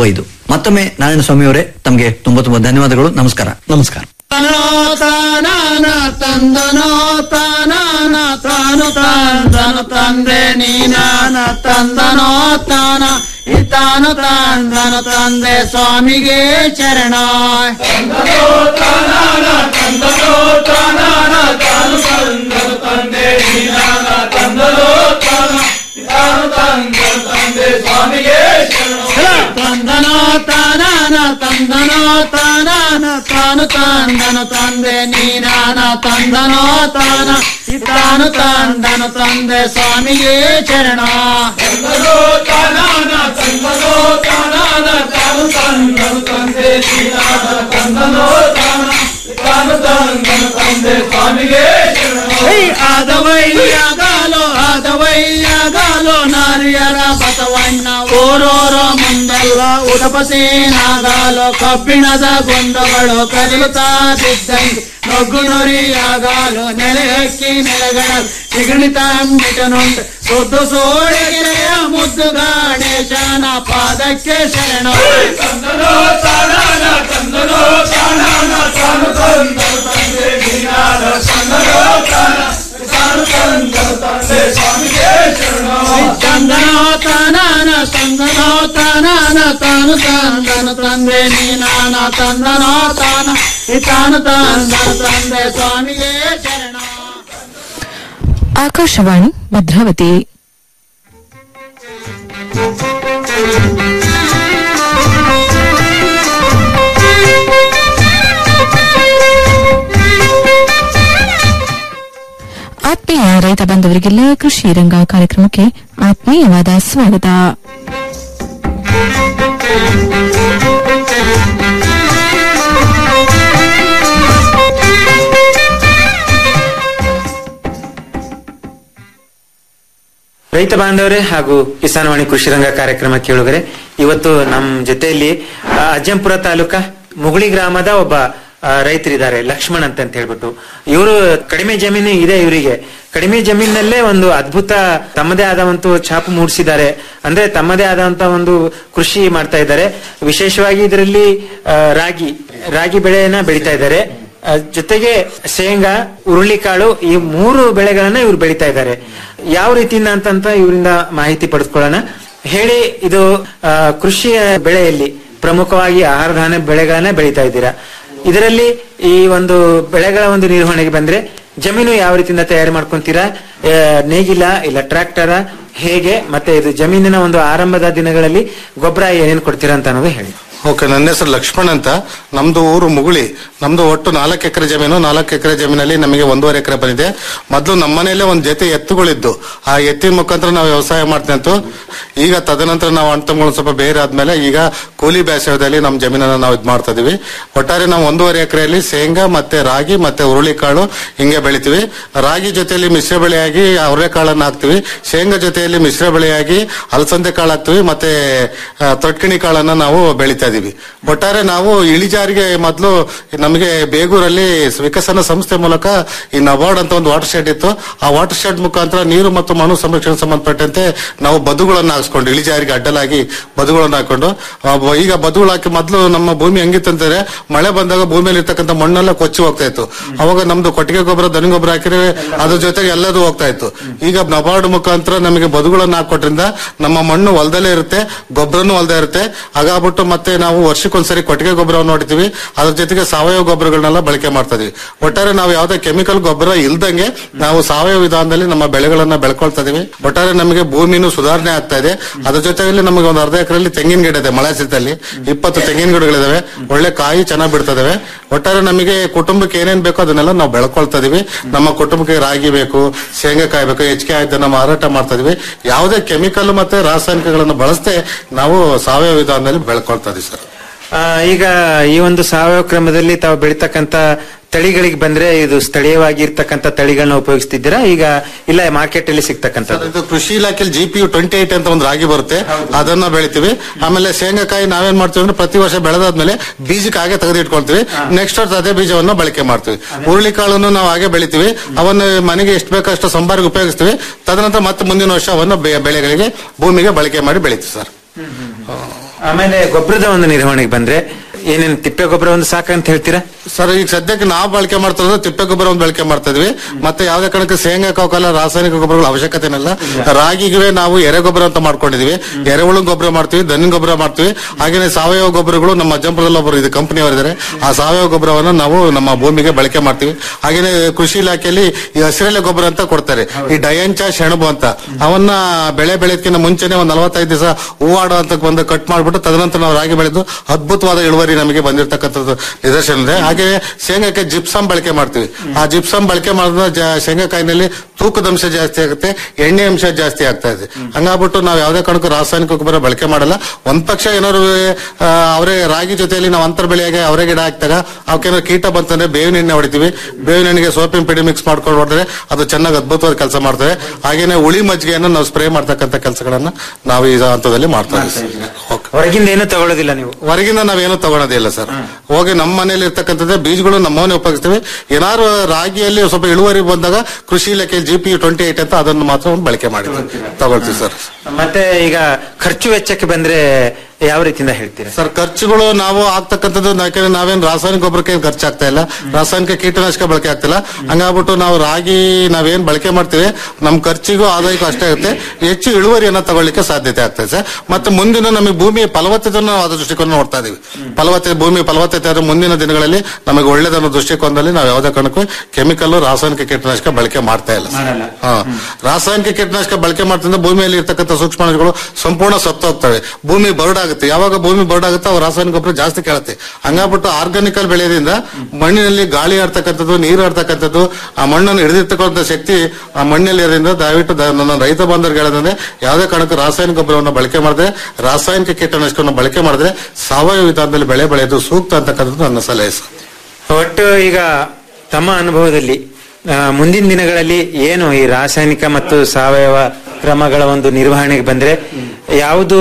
ಮತ್ತೊಮ್ಮೆ ನಾರಾಯಣ ಸ್ವಾಮಿ ಅವರೇ ತಮಗೆ ತುಂಬಾ ತುಂಬಾ ಧನ್ಯವಾದಗಳು ನಮಸ್ಕಾರ
ನಮಸ್ಕಾರ
ತಂದನೋ ತಾನ ತಾನು ತಂದನು ತಂದೆ ನೀನಾನ ತಂದನೋ ತಾನ ಇತಾನು ತಂದನು ತಂದೆ ಸ್ವಾಮಿಗೆ ಚರಣ ತಂದನೋ ತಾನಾನ ತಂದನೋ ತಾನಾನ ತಾನು ತಂದನು ತಂದೆ ನೀನಾನ ತಂದನೋ ತಾನ ತಾನು ತಂದನು ತಂದೆ ಸ್ವಾಮಿಗೆ ಚರಣ ಹೇ ಆದವೈಯಾಗಲೋ ಆದವೈಯಾಗಲೋ ನಾರಿಯರ ಬಸವಣ್ಣ ಓರೋರ ಮುಂದೆಲ್ಲ ಉದಪಸೇನಾಗಲೋ ಕಬ್ಬಿಣದ ಗುಂಡಗಳು ಕದಲುತ್ತಾ ಬಿದ್ದಂಗೆ ನೊಗ್ಗು ನುರಿಯಾಗಲು ನೆಲೆ ಹಕ್ಕಿ ನೆಲಗಳ ಸಿಗಣಿತ ಮಿಟನುಂಡು ಸುದ್ದು ಸೋಳಗೆರೆಯ ಮುದ್ದು ಗಣೇಶನ ಪಾದಕ್ಕೆ ಶರಣ ತಂದನೋ ತಾನಾನ ತಂದನೋ ತಾನಾನ ತಾನು ತಂದನು ತಂದೆ ನೀನಾನ ತಂದನೋ ತಾನ ತಾನು ತಂದನು ತಂದೆ ಸ್ವಾಮಿಗೆ ಶರಣ
ಆಕಾಶವಾಣಿ ಭದ್ರಾವತಿ ಆತ್ಮೀಯ ರೈತ ಬಾಂಧವರಿಗೆಲ್ಲ ಕೃಷಿ ರಂಗ ಕಾರ್ಯಕ್ರಮಕ್ಕೆ ಆತ್ಮೀಯವಾದ ಸ್ವಾಗತ
ರೈತ ಬಾಂಧವರೇ ಹಾಗೂ ಕಿಸಾನ್ವಾಣಿ ಕೃಷಿ ರಂಗ ಕಾರ್ಯಕ್ರಮ ಕೇಳುಗರೆ ಇವತ್ತು ನಮ್ಮ ಜೊತೆಯಲ್ಲಿ ಆ, ಅಜ್ಜಂಪುರ ತಾಲೂಕಾ ಮುಗುಳಿ ಗ್ರಾಮದ ಒಬ್ಬ ಆ, ರೈತರಿದ್ದಾರೆ ಲಕ್ಷ್ಮಣ್ ಅಂತ ಅಂತ ಹೇಳ್ಬಿಟ್ಟು ಇವರು ಕಡಿಮೆ ಜಮೀನು ಇದೆ ಇವರಿಗೆ ಕಡಿಮೆ ಜಮೀನಲ್ಲೇ ಒಂದು ಅದ್ಭುತ ತಮ್ಮದೇ ಆದ ಒಂದು ಛಾಪು ಮೂಡಿಸಿದ್ದಾರೆ ಅಂದ್ರೆ ತಮ್ಮದೇ ಆದಂತ ಒಂದು ಕೃಷಿ ಮಾಡ್ತಾ ಇದ್ದಾರೆ ವಿಶೇಷವಾಗಿ ಇದರಲ್ಲಿ ಆ, ರಾಗಿ ರಾಗಿ ಬೆಳೆಯನ್ನ ಬೆಳೀತಾ ಇದ್ದಾರೆ ಆ, ಜೊತೆಗೆ ಶೇಂಗಾ ಹುರುಳಿಕಾಳು ಈ ಮೂರು ಬೆಳೆಗಳನ್ನ ಇವ್ರು ಬೆಳೀತಾ ಇದ್ದಾರೆ ಯಾವ ರೀತಿಯಿಂದ ಅಂತಂತ ಇವರಿಂದ ಮಾಹಿತಿ ಪಡೆದುಕೊಳ್ಳೋಣ ಹೇಳಿ ಇದು ಆ, ಕೃಷಿಯ ಬೆಳೆಯಲ್ಲಿ ಪ್ರಮುಖವಾಗಿ ಆಹಾರ ಧಾನ್ಯ ಬೆಳೆಗಳನ್ನ ಬೆಳೀತಾ ಇದ್ದೀರಾ ಇದರಲ್ಲಿ ಈ ಒಂದು ಬೆಳೆಗಳ ಒಂದು ನಿರ್ವಹಣೆಗೆ ಬಂದ್ರೆ ಜಮೀನು ಯಾವ ರೀತಿಯಿಂದ ತಯಾರು ಮಾಡ್ಕೊಂತೀರಾ ಆ, ನೇಗಿಲ ಇಲ್ಲ ಟ್ರ್ಯಾಕ್ಟರ ಹೇಗೆ ಮತ್ತೆ ಇದು ಜಮೀನಿನ ಒಂದು ಆರಂಭದ ದಿನಗಳಲ್ಲಿ ಗೊಬ್ಬರ ಏನೇನು ಕೊಡ್ತೀರಾ ಅಂತ ಅನ್ನೋದು ಹೇಳಿ
ಓಕೆ ನನ್ನ ಹೆಸರು ಲಕ್ಷ್ಮಣ್ ಅಂತ ನಮ್ದು ಊರು ಮುಗುಳಿ ನಮ್ದು ಒಟ್ಟು ನಾಲ್ಕು ಎಕರೆ ಜಮೀನು ನಾಲ್ಕು ಎಕರೆ ಜಮೀನಲ್ಲಿ ನಮಗೆ ಒಂದೂವರೆ ಎಕರೆ ಬಂದಿದೆ ಮೊದಲು ನಮ್ಮ ಮನೆಯಲ್ಲೇ ಒಂದು ಜೊತೆ ಎತ್ತುಗಳಿದ್ದು ಆ ಎತ್ತಿನ ಮುಖಾಂತರ ನಾವು ವ್ಯವಸಾಯ ಮಾಡ್ತಂತು ಈಗ ತದನಂತರ ನಾವು ಅಣ್ಣ ತಮ್ಮಗಳು ಸ್ವಲ್ಪ ಬೇರೆ ಆದ್ಮೇಲೆ ಈಗ ಕೂಲಿ ಬೇಸಾಯದಲ್ಲಿ ನಮ್ಮ ಜಮೀನನ್ನ ನಾವು ಇದು ಮಾಡ್ತಾ ಇದೀವಿ ಒಟ್ಟಾರೆ ನಾವು ಒಂದೂವರೆ ಎಕರೆಯಲ್ಲಿ ಶೇಂಗಾ ಮತ್ತೆ ರಾಗಿ ಮತ್ತೆ ಹುರುಳಿಕಾಳು ಹಿಂಗೆ ಬೆಳಿತೀವಿ ರಾಗಿ ಜೊತೆಯಲ್ಲಿ ಮಿಶ್ರ ಬೆಳೆಯಾಗಿ ಅವರೆಕಾಳನ್ನ ಹಾಕ್ತಿವಿ ಶೇಂಗಾ ಜೊತೆಯಲ್ಲಿ ಮಿಶ್ರ ಬೆಳೆಯಾಗಿ ಅಲಸಂದೆ ಕಾಳು ಹಾಕ್ತಿವಿ ಮತ್ತೆ ಆ, ತೊಟ್ಕಿಣಿ ಕಾಳನ್ನ ನಾವು ಬೆಳಿತಾ ಇದೀವಿ ಒಟ್ಟಾರೆ ನಾವು ಇಳಿಜಾರಿಗೆ ಮೊದಲು ನಮಗೆ ಬೇಗೂರಲ್ಲಿ ವಿಕಸನ ಸಂಸ್ಥೆ ಮೂಲಕ ಈ ನಬಾರ್ಡ್ ಅಂತ ಒಂದು ವಾಟರ್ ಶೆಡ್ ಇತ್ತು ಆ ವಾಟರ್ ಶೆಡ್ ಮುಖಾಂತರ ನೀರು ಮತ್ತು ಮಣ್ಣು ಸಂರಕ್ಷಣೆ ಸಂಬಂಧಪಟ್ಟಂತೆ ನಾವು ಬದುಗಳನ್ನು ಹಾಕ್ಸ್ಕೊಂಡು ಇಳಿಜಾರಿಗೆ ಅಡ್ಡಲಾಗಿ ಬದುಗಳನ್ನು ಹಾಕೊಂಡು ಆ, ಬ- ಈಗ ಬದುಗಳು ಹಾಕಿ ಮೊದಲು ನಮ್ಮ ಭೂಮಿ ಹೆಂಗಿತ್ತಂದ್ರೆ ಮಳೆ ಬಂದಾಗ ಭೂಮಿಯಲ್ಲಿ ಇರ್ತಕ್ಕಂಥ ಮಣ್ಣೆಲ್ಲ ಕೊಚ್ಚಿ ಹೋಗ್ತಾ ಇತ್ತು ಅವಾಗ ನಮ್ದು ಕೊಟ್ಟಿಗೆ ಗೊಬ್ಬರ ದನಿ ಗೊಬ್ಬರ ಹಾಕಿದ್ರೆ ಅದ್ರ ಜೊತೆಗೆ ಎಲ್ಲದೂ ಹೋಗ್ತಾ ಇತ್ತು ಈಗ ನಬಾರ್ಡ್ ಮುಖಾಂತರ ನಮಗೆ ಬದುಗಳನ್ನು ಹಾಕೊಟ್ರಿಂದ ನಮ್ಮ ಮಣ್ಣು ಹೊಲದಲ್ಲೇ ಇರುತ್ತೆ ಗೊಬ್ಬರನು ಹೊಲದೇ ಇರುತ್ತೆ ಹಾಗಾಗ್ಬಿಟ್ಟು ಮತ್ತೆ ನಾವು ವರ್ಷಕ್ಕೊಂದ್ಸರಿ ಕೊಟ್ಟಿಗೆ ಗೊಬ್ಬರವನ್ನು ನೋಡ್ತೀವಿ ಅದ್ರ ಜೊತೆಗೆ ಸಾವಯವ ಗೊಬ್ಬರಗಳನ್ನೆಲ್ಲ ಬಳಕೆ ಮಾಡ್ತಾ ಇದೀವಿ ಒಟ್ಟಾರೆ ನಾವು ಯಾವುದೇ ಕೆಮಿಕಲ್ ಗೊಬ್ಬರ ಇಲ್ದಂಗೆ ನಾವು ಸಾವಯವ ವಿಧಾನದಲ್ಲಿ ನಮ್ಮ ಬೆಳೆಗಳನ್ನ ಬೆಳ್ಕೊಳ್ತಾ ಇದೀವಿ ಒಟ್ಟಾರೆ ನಮಗೆ ಭೂಮಿನೂ ಸುಧಾರಣೆ ಆಗ್ತಾ ಇದೆ ಅದ್ರ ಜೊತೆಗೆ ನಮಗೆ ಒಂದು ಅರ್ಧ ಎಕರೆಯಲ್ಲಿ ತೆಂಗಿನ ಗಿಡ ಇದೆ ಮಳೆ ಸಿದ್ದಲ್ಲಿ ಇಪ್ಪತ್ತು ತೆಂಗಿನ ಗಿಡಗಳಿದಾವೆ ಒಳ್ಳೆ ಕಾಯಿ ಚೆನ್ನಾಗಿ ಬಿಡ್ತದವೆ ಒಟ್ಟಾರೆ ನಮಗೆ ಕುಟುಂಬಕ್ಕೆ ಏನೇನ್ ಬೇಕೋ ಅದನ್ನೆಲ್ಲ ನಾವು ಬೆಳ್ಕೊಳ್ತಾ ಇದೀವಿ ನಮ್ಮ ಕುಟುಂಬಕ್ಕೆ ರಾಗಿ ಬೇಕು ಶೇಂಗಾಕಾಯಿ ಬೇಕು ಹೆಚ್ಚಿಗೆ ಆಯ್ತು ನಾವು ಮಾರಾಟ ಮಾಡ್ತಾ ಇದೀವಿ ಯಾವುದೇ ಕೆಮಿಕಲ್ ಮತ್ತೆ ರಾಸಾಯನಿಕಗಳನ್ನು ಬಳಸದೆ ನಾವು ಸಾವಯವ ವಿಧಾನದಲ್ಲಿ ಬೆಳ್ಕೊಳ್ತಾ ಇದೀವಿ ಸರ್
ಆ, ಈಗ ಈ ಒಂದು ಸಾವಯವ ಕ್ರಮದಲ್ಲಿ ತಾವು ಬೆಳಿತಕ್ಕಂತ ತಳಿಗಳಿಗೆ ಬಂದ್ರೆ ಇದು ಸ್ಥಳೀಯವಾಗಿ ಇರ್ತಕ್ಕಂಥ ತಳಿಗಳನ್ನ ಉಪಯೋಗಿಸ್ತಿದ್ದೀರಾ ಈಗ ಇಲ್ಲ ಮಾರ್ಕೆಟ್ ಅಲ್ಲಿ ಸಿಗ್ತಕ್ಕಂಥದ್ದು
ಇದು ಕೃಷಿ ಇಲಾಖೆಯಲ್ಲಿ G P U twenty eight ಅಂತ ಒಂದು ರಾಗಿ ಬರುತ್ತೆ ಅದನ್ನ ಬೆಳಿತೀವಿ ಆಮೇಲೆ ಶೇಂಗಾಕಾಯಿ ನಾವೇನ್ ಮಾಡ್ತೀವಿ ಅಂದ್ರೆ ಪ್ರತಿ ವರ್ಷ ಬೆಳೆದಾದ್ಮೇಲೆ ಬೀಜಕ್ಕೆ ಹಾಗೆ ತೆಗೆದಿಟ್ಕೊಳ್ತೀವಿ ನೆಕ್ಸ್ಟ್ ವರ್ಷ ಅದೇ ಬೀಜವನ್ನ ಬಳಕೆ ಮಾಡ್ತೀವಿ ಹುರುಳಿ ಕಾಳನ್ನು ನಾವು ಹಾಗೆ ಬೆಳಿತೀವಿ ಅವನ್ನ ಮನೆಗೆ ಎಷ್ಟು ಬೇಕಷ್ಟು ಸಂಬಾರಿಗೆ ಉಪಯೋಗಿಸ್ತೀವಿ ತದನಂತರ ಮತ್ತೆ ಮುಂದಿನ ವರ್ಷ ಅವನ್ನ ಬೆ- ಬೆಳೆಗಳಿಗೆ ಭೂಮಿಗೆ ಬಳಕೆ ಮಾಡಿ ಬೆಳಿತೀವಿ ಸರ್
ಆಮೇಲೆ ಗೊಬ್ಬರದ ಒಂದು ನಿರ್ವಹಣೆಗೆ ಬಂದ್ರೆ ಏನೇನು ತಿಪ್ಪೆ ಗೊಬ್ಬರ ಒಂದು ಸಾಕಂತ ಹೇಳ್ತೀರಾ
ಸರ್ ಈಗ ಸದ್ಯಕ್ಕೆ ನಾವು ಬಳಕೆ ಮಾಡ್ತಿರೋದು ತಿಪ್ಪೆ ಗೊಬ್ಬರ ಒಂದು ಬಳಕೆ ಮಾಡ್ತಾ ಇದ್ವಿ ಮತ್ತೆ ಯಾವ್ದೇ ಕಾರಣಕ್ಕೆ ಶೇಂಗಾ ಕಾಲ ರಾಸಾಯನಿಕ ಗೊಬ್ಬರಗಳ ಅವಶ್ಯಕತೆ ಇಲ್ಲ ರಾಗಿಗೆ ನಾವು ಎರೆ ಗೊಬ್ಬರ ಅಂತ ಮಾಡ್ಕೊಂಡಿದೀವಿ ಎರೆಹುಳು ಗೊಬ್ಬರ ಮಾಡ್ತೀವಿ ದನಿನ ಗೊಬ್ಬರ ಮಾಡ್ತೀವಿ ಹಾಗೇನೆ ಸಾವಯವ ಗೊಬ್ಬರಗಳು ನಮ್ಮ ಅಜ್ಜಂಪುರದಲ್ಲಿ ಒಬ್ಬರು ಇದು ಕಂಪನಿಯವರಿದ್ದಾರೆ ಆ ಸಾವಯವ ಗೊಬ್ಬರವನ್ನು ನಾವು ನಮ್ಮ ಭೂಮಿಗೆ ಬಳಕೆ ಮಾಡ್ತೀವಿ ಹಾಗೇನೆ ಕೃಷಿ ಇಲಾಖೆಯಲ್ಲಿ ಈ ಹಸಿರೆಲೆ ಗೊಬ್ಬರ ಅಂತ ಕೊಡ್ತಾರೆ ಈ ಡಯಂಚ ಸೆಣಬು ಅಂತ ಅವನ್ನ ಬೆಳೆ ಬೆಳೆದಕ್ಕಿಂತ ಮುಂಚೆನೆ ಒಂದ್ ನಲವತ್ತೈದು ದಿವಸ ಹೂವಾಡ ಅಂತ ಬಂದು ಕಟ್ ಮಾಡ್ಬಿಟ್ಟು ತದನಂತರ ನಾವು ರಾಗಿ ಬೆಳೆದು ಅದ್ಭುತವಾದ ಇಳುವರಿ ನಮಗೆ ಬಂದಿರತಕ್ಕಂಥದ್ದು ನಿದರ್ಶನ ಇದೆ ಹಾಗೆ ಶೇಂಗಾಕ್ಕೆ ಜಿಪ್ಸಮ್ ಬಳಕೆ ಮಾಡ್ತೀವಿ ಆ ಜಿಪ್ಸಮ್ ಬಳಕೆ ಮಾಡಿದ್ರೆ ಜ- ಶೇಂಗಾಕಾಯಿನಲ್ಲಿ ತೂಕದ ಅಂಶ ಜಾಸ್ತಿ ಆಗುತ್ತೆ ಎಣ್ಣೆ ಅಂಶ ಜಾಸ್ತಿ ಆಗ್ತಾ ಇದೆ ಹಂಗಾಗ್ಬಿಟ್ಟು ನಾವು ಯಾವ್ದೇ ಕಾರಣಕ್ಕೂ ರಾಸಾಯನಿಕ ಗೊಬ್ಬರ ಬಳಕೆ ಮಾಡಲ್ಲ ಒಂದ್ ಪಕ್ಷ ಏನಾದ್ರು ಆ, ಅವರೇ ರಾಗಿ ಜೊತೆಯಲ್ಲಿ ನಾವು ಅಂತರ ಬೆಳೆಯಾಗಿ ಅವರೇ ಗಿಡ ಹಾಕ್ದಾಗ ಅವಕ್ಕೇನಾದ್ರು ಕೀಟ ಬಂತಂದ್ರೆ ಬೇವಿನ ಎಣ್ಣೆ ಹೊಡಿತೀವಿ ಬೇವಿನ ಎಣ್ಣೆಗೆ ಸೋಪಿನ ಪಿಡಿ ಮಿಕ್ಸ್ ಮಾಡ್ಕೊಂಡು ಹೊಡೆದ್ರೆ ಅದು ಚೆನ್ನಾಗಿ ಅದ್ಭುತವಾದ ಕೆಲಸ ಮಾಡ್ತದೆ ಹಾಗೇನೆ ಉಳಿ ಮಜ್ಜಿಗೆಯನ್ನು ನಾವು ಸ್ಪ್ರೇ ಮಾಡ್ತಕ್ಕಂಥ ಕೆಲಸಗಳನ್ನ ನಾವು ಈ ಹಂತದಲ್ಲಿ ಮಾಡ್ತಾ ಇದ್ದೀವಿ
ಹೊರಗಿಂದ ಏನು ತಗೊಳ್ಳೋದಿಲ್ಲ ನೀವು
ಹೊರಗಿಂದ ನಾವೇನು ತಗೊಳೋದಿಲ್ಲ ಸರ್ ಹೋಗಿ ನಮ್ಮ ಮನೇಲಿ ಇರ್ತಕ್ಕಂಥದ್ದೇ ಬೀಜಗಳು ನಮ್ಮವನ್ನೇ ಉಪಯೋಗಿಸ್ತೀವಿ ಏನಾದ್ರು ರಾಗಿಯಲ್ಲಿ ಸ್ವಲ್ಪ ಇಳುವರಿ ಬಂದಾಗ ಕೃಷಿ ಇಲಾಖೆ ಜಿ ಪಿ ಟ್ವೆಂಟಿ ಏಟ್ ಅಂತ ಅದನ್ನು ಮಾತ್ರ ಒಂದು ಬಳಕೆ ಮಾಡಿ ತಗೊಳ್ತೀವಿ ಸರ್
ಮತ್ತೆ ಈಗ ಖರ್ಚು ವೆಚ್ಚಕ್ಕೆ ಬಂದ್ರೆ ಯಾವ ರೀತಿಯಿಂದ ಹೇಳ್ತೀರಾ
ಸರ್ ಖರ್ಚುಗಳು ನಾವು ಆಗ್ತಕ್ಕಂಥದ್ದು ಯಾಕಂದ್ರೆ ನಾವೇನ್ ರಾಸಾಯನಿಕ ಗೊಬ್ಬರಕ್ಕೆ ಏನ್ ಖರ್ಚಾಗ್ತಾ ಇಲ್ಲ ರಾಸಾಯನಿಕ ಕೀಟನಾಶಕ ಬಳಕೆ ಆಗ್ತಿಲ್ಲ ಹಂಗಾಗ್ಬಿಟ್ಟು ನಾವು ರಾಗಿ ನಾವೇನ್ ಬಳಕೆ ಮಾಡ್ತೀವಿ ನಮ್ ಖರ್ಚಿಗೂ ಆದಾಯಕ್ಕೂ ಅಷ್ಟೇ ಆಗುತ್ತೆ ಹೆಚ್ಚು ಇಳುವರಿಯನ್ನ ತಗೊಳ್ಳಿಕ್ಕೆ ಸಾಧ್ಯತೆ ಆಗ್ತದೆ ಸರ್ ಮತ್ತೆ ಮುಂದಿನ ನಮಗೆ ಭೂಮಿಯ ಫಲವತ್ತತೆಯನ್ನು ಆದ ದೃಷ್ಟಿಕೋನ ನೋಡ್ತಾ ಇದೀವಿ ಫಲವತ್ತತೆ ಭೂಮಿ ಫಲವತ್ತತೆ ಆದ್ರೆ ಮುಂದಿನ ದಿನಗಳಲ್ಲಿ ನಮಗೆ ಒಳ್ಳೇದನ್ನೋ ದೃಷ್ಟಿಕೋನದಲ್ಲಿ ನಾವು ಯಾವುದೇ ಕಾರಣಕ್ಕೂ ಕೆಮಿಕಲ್ ರಾಸಾಯನಿಕ ಕೀಟನಾಶಕ ಬಳಕೆ ಮಾಡ್ತಾ ಇಲ್ಲ ಸರ್. ಹಾ ರಾಸಾಯನಿಕ ಕೀಟನಾಶಕ ಬಳಕೆ ಮಾಡ್ತಿದ್ರೆ ಭೂಮಿಯಲ್ಲಿ ಇರ್ತಕ್ಕಂಥ ಸೂಕ್ಷ್ಮಾಣುಗಳು ಸಂಪೂರ್ಣ ಸತ್ತೋಗ್ತವೆ ಭೂಮಿ ಬರಡಾಗುತ್ತೆ ಯಾವಾಗ ಭೂಮಿ ಬರಡಾಗುತ್ತೆ ಅವು ರಾಸಾಯನಿಕ ಗೊಬ್ಬರ ಜಾಸ್ತಿ ಕೇಳುತ್ತೆ ಹಂಗಾಗ್ಬಿಟ್ಟು ಆರ್ಗಾನಿಕಲ್ ಬೆಳೆಯೋದ್ರಿಂದ ಮಣ್ಣಿನಲ್ಲಿ ಗಾಳಿ ಆಡ್ತಕ್ಕಂಥದ್ದು ನೀರು ಆಡ್ತಕ್ಕಂಥದ್ದು ಆ ಮಣ್ಣನ್ನು ಹಿಡಿದಿರ್ತಕ್ಕಂಥ ಶಕ್ತಿ ಆ ಮಣ್ಣಲ್ಲಿ ಇರೋದ್ರಿಂದ ದಯವಿಟ್ಟು ದ- ನನ್ನ ರೈತ ಬಾಂಧವರಿಗೆ ಹೇಳೋದಂದ್ರೆ ಯಾವುದೇ ಕಾರಣಕ್ಕೂ ರಾಸಾಯನಿಕ ಗೊಬ್ಬರವನ್ನು ಬಳಕೆ ಮಾಡಿದ್ರೆ ರಾಸಾಯನಿಕ ಕೀಟನಾಶಕವನ್ನು ಬಳಕೆ ಮಾಡಿದ್ರೆ ಸಾವಯವ ವಿಧಾನದಲ್ಲಿ ಬೆಳೆ ಬೆಳೆಯೋದು ಸೂಕ್ತ ಅಂತಕ್ಕಂಥದ್ದು ನನ್ನ ಸಲಹೆ ಸರ್
ಒಟ್ಟು ಈಗ ತಮ್ಮ ಅನುಭವದಲ್ಲಿ ಆ, ಮುಂದಿನ ದಿನಗಳಲ್ಲಿ ಏನು ಈ ರಾಸಾಯನಿಕ ಮತ್ತು ಸಾವಯವ ಕ್ರಮಗಳ ಒಂದು ನಿರ್ವಹಣೆಗೆ ಬಂದ್ರೆ ಯಾವುದು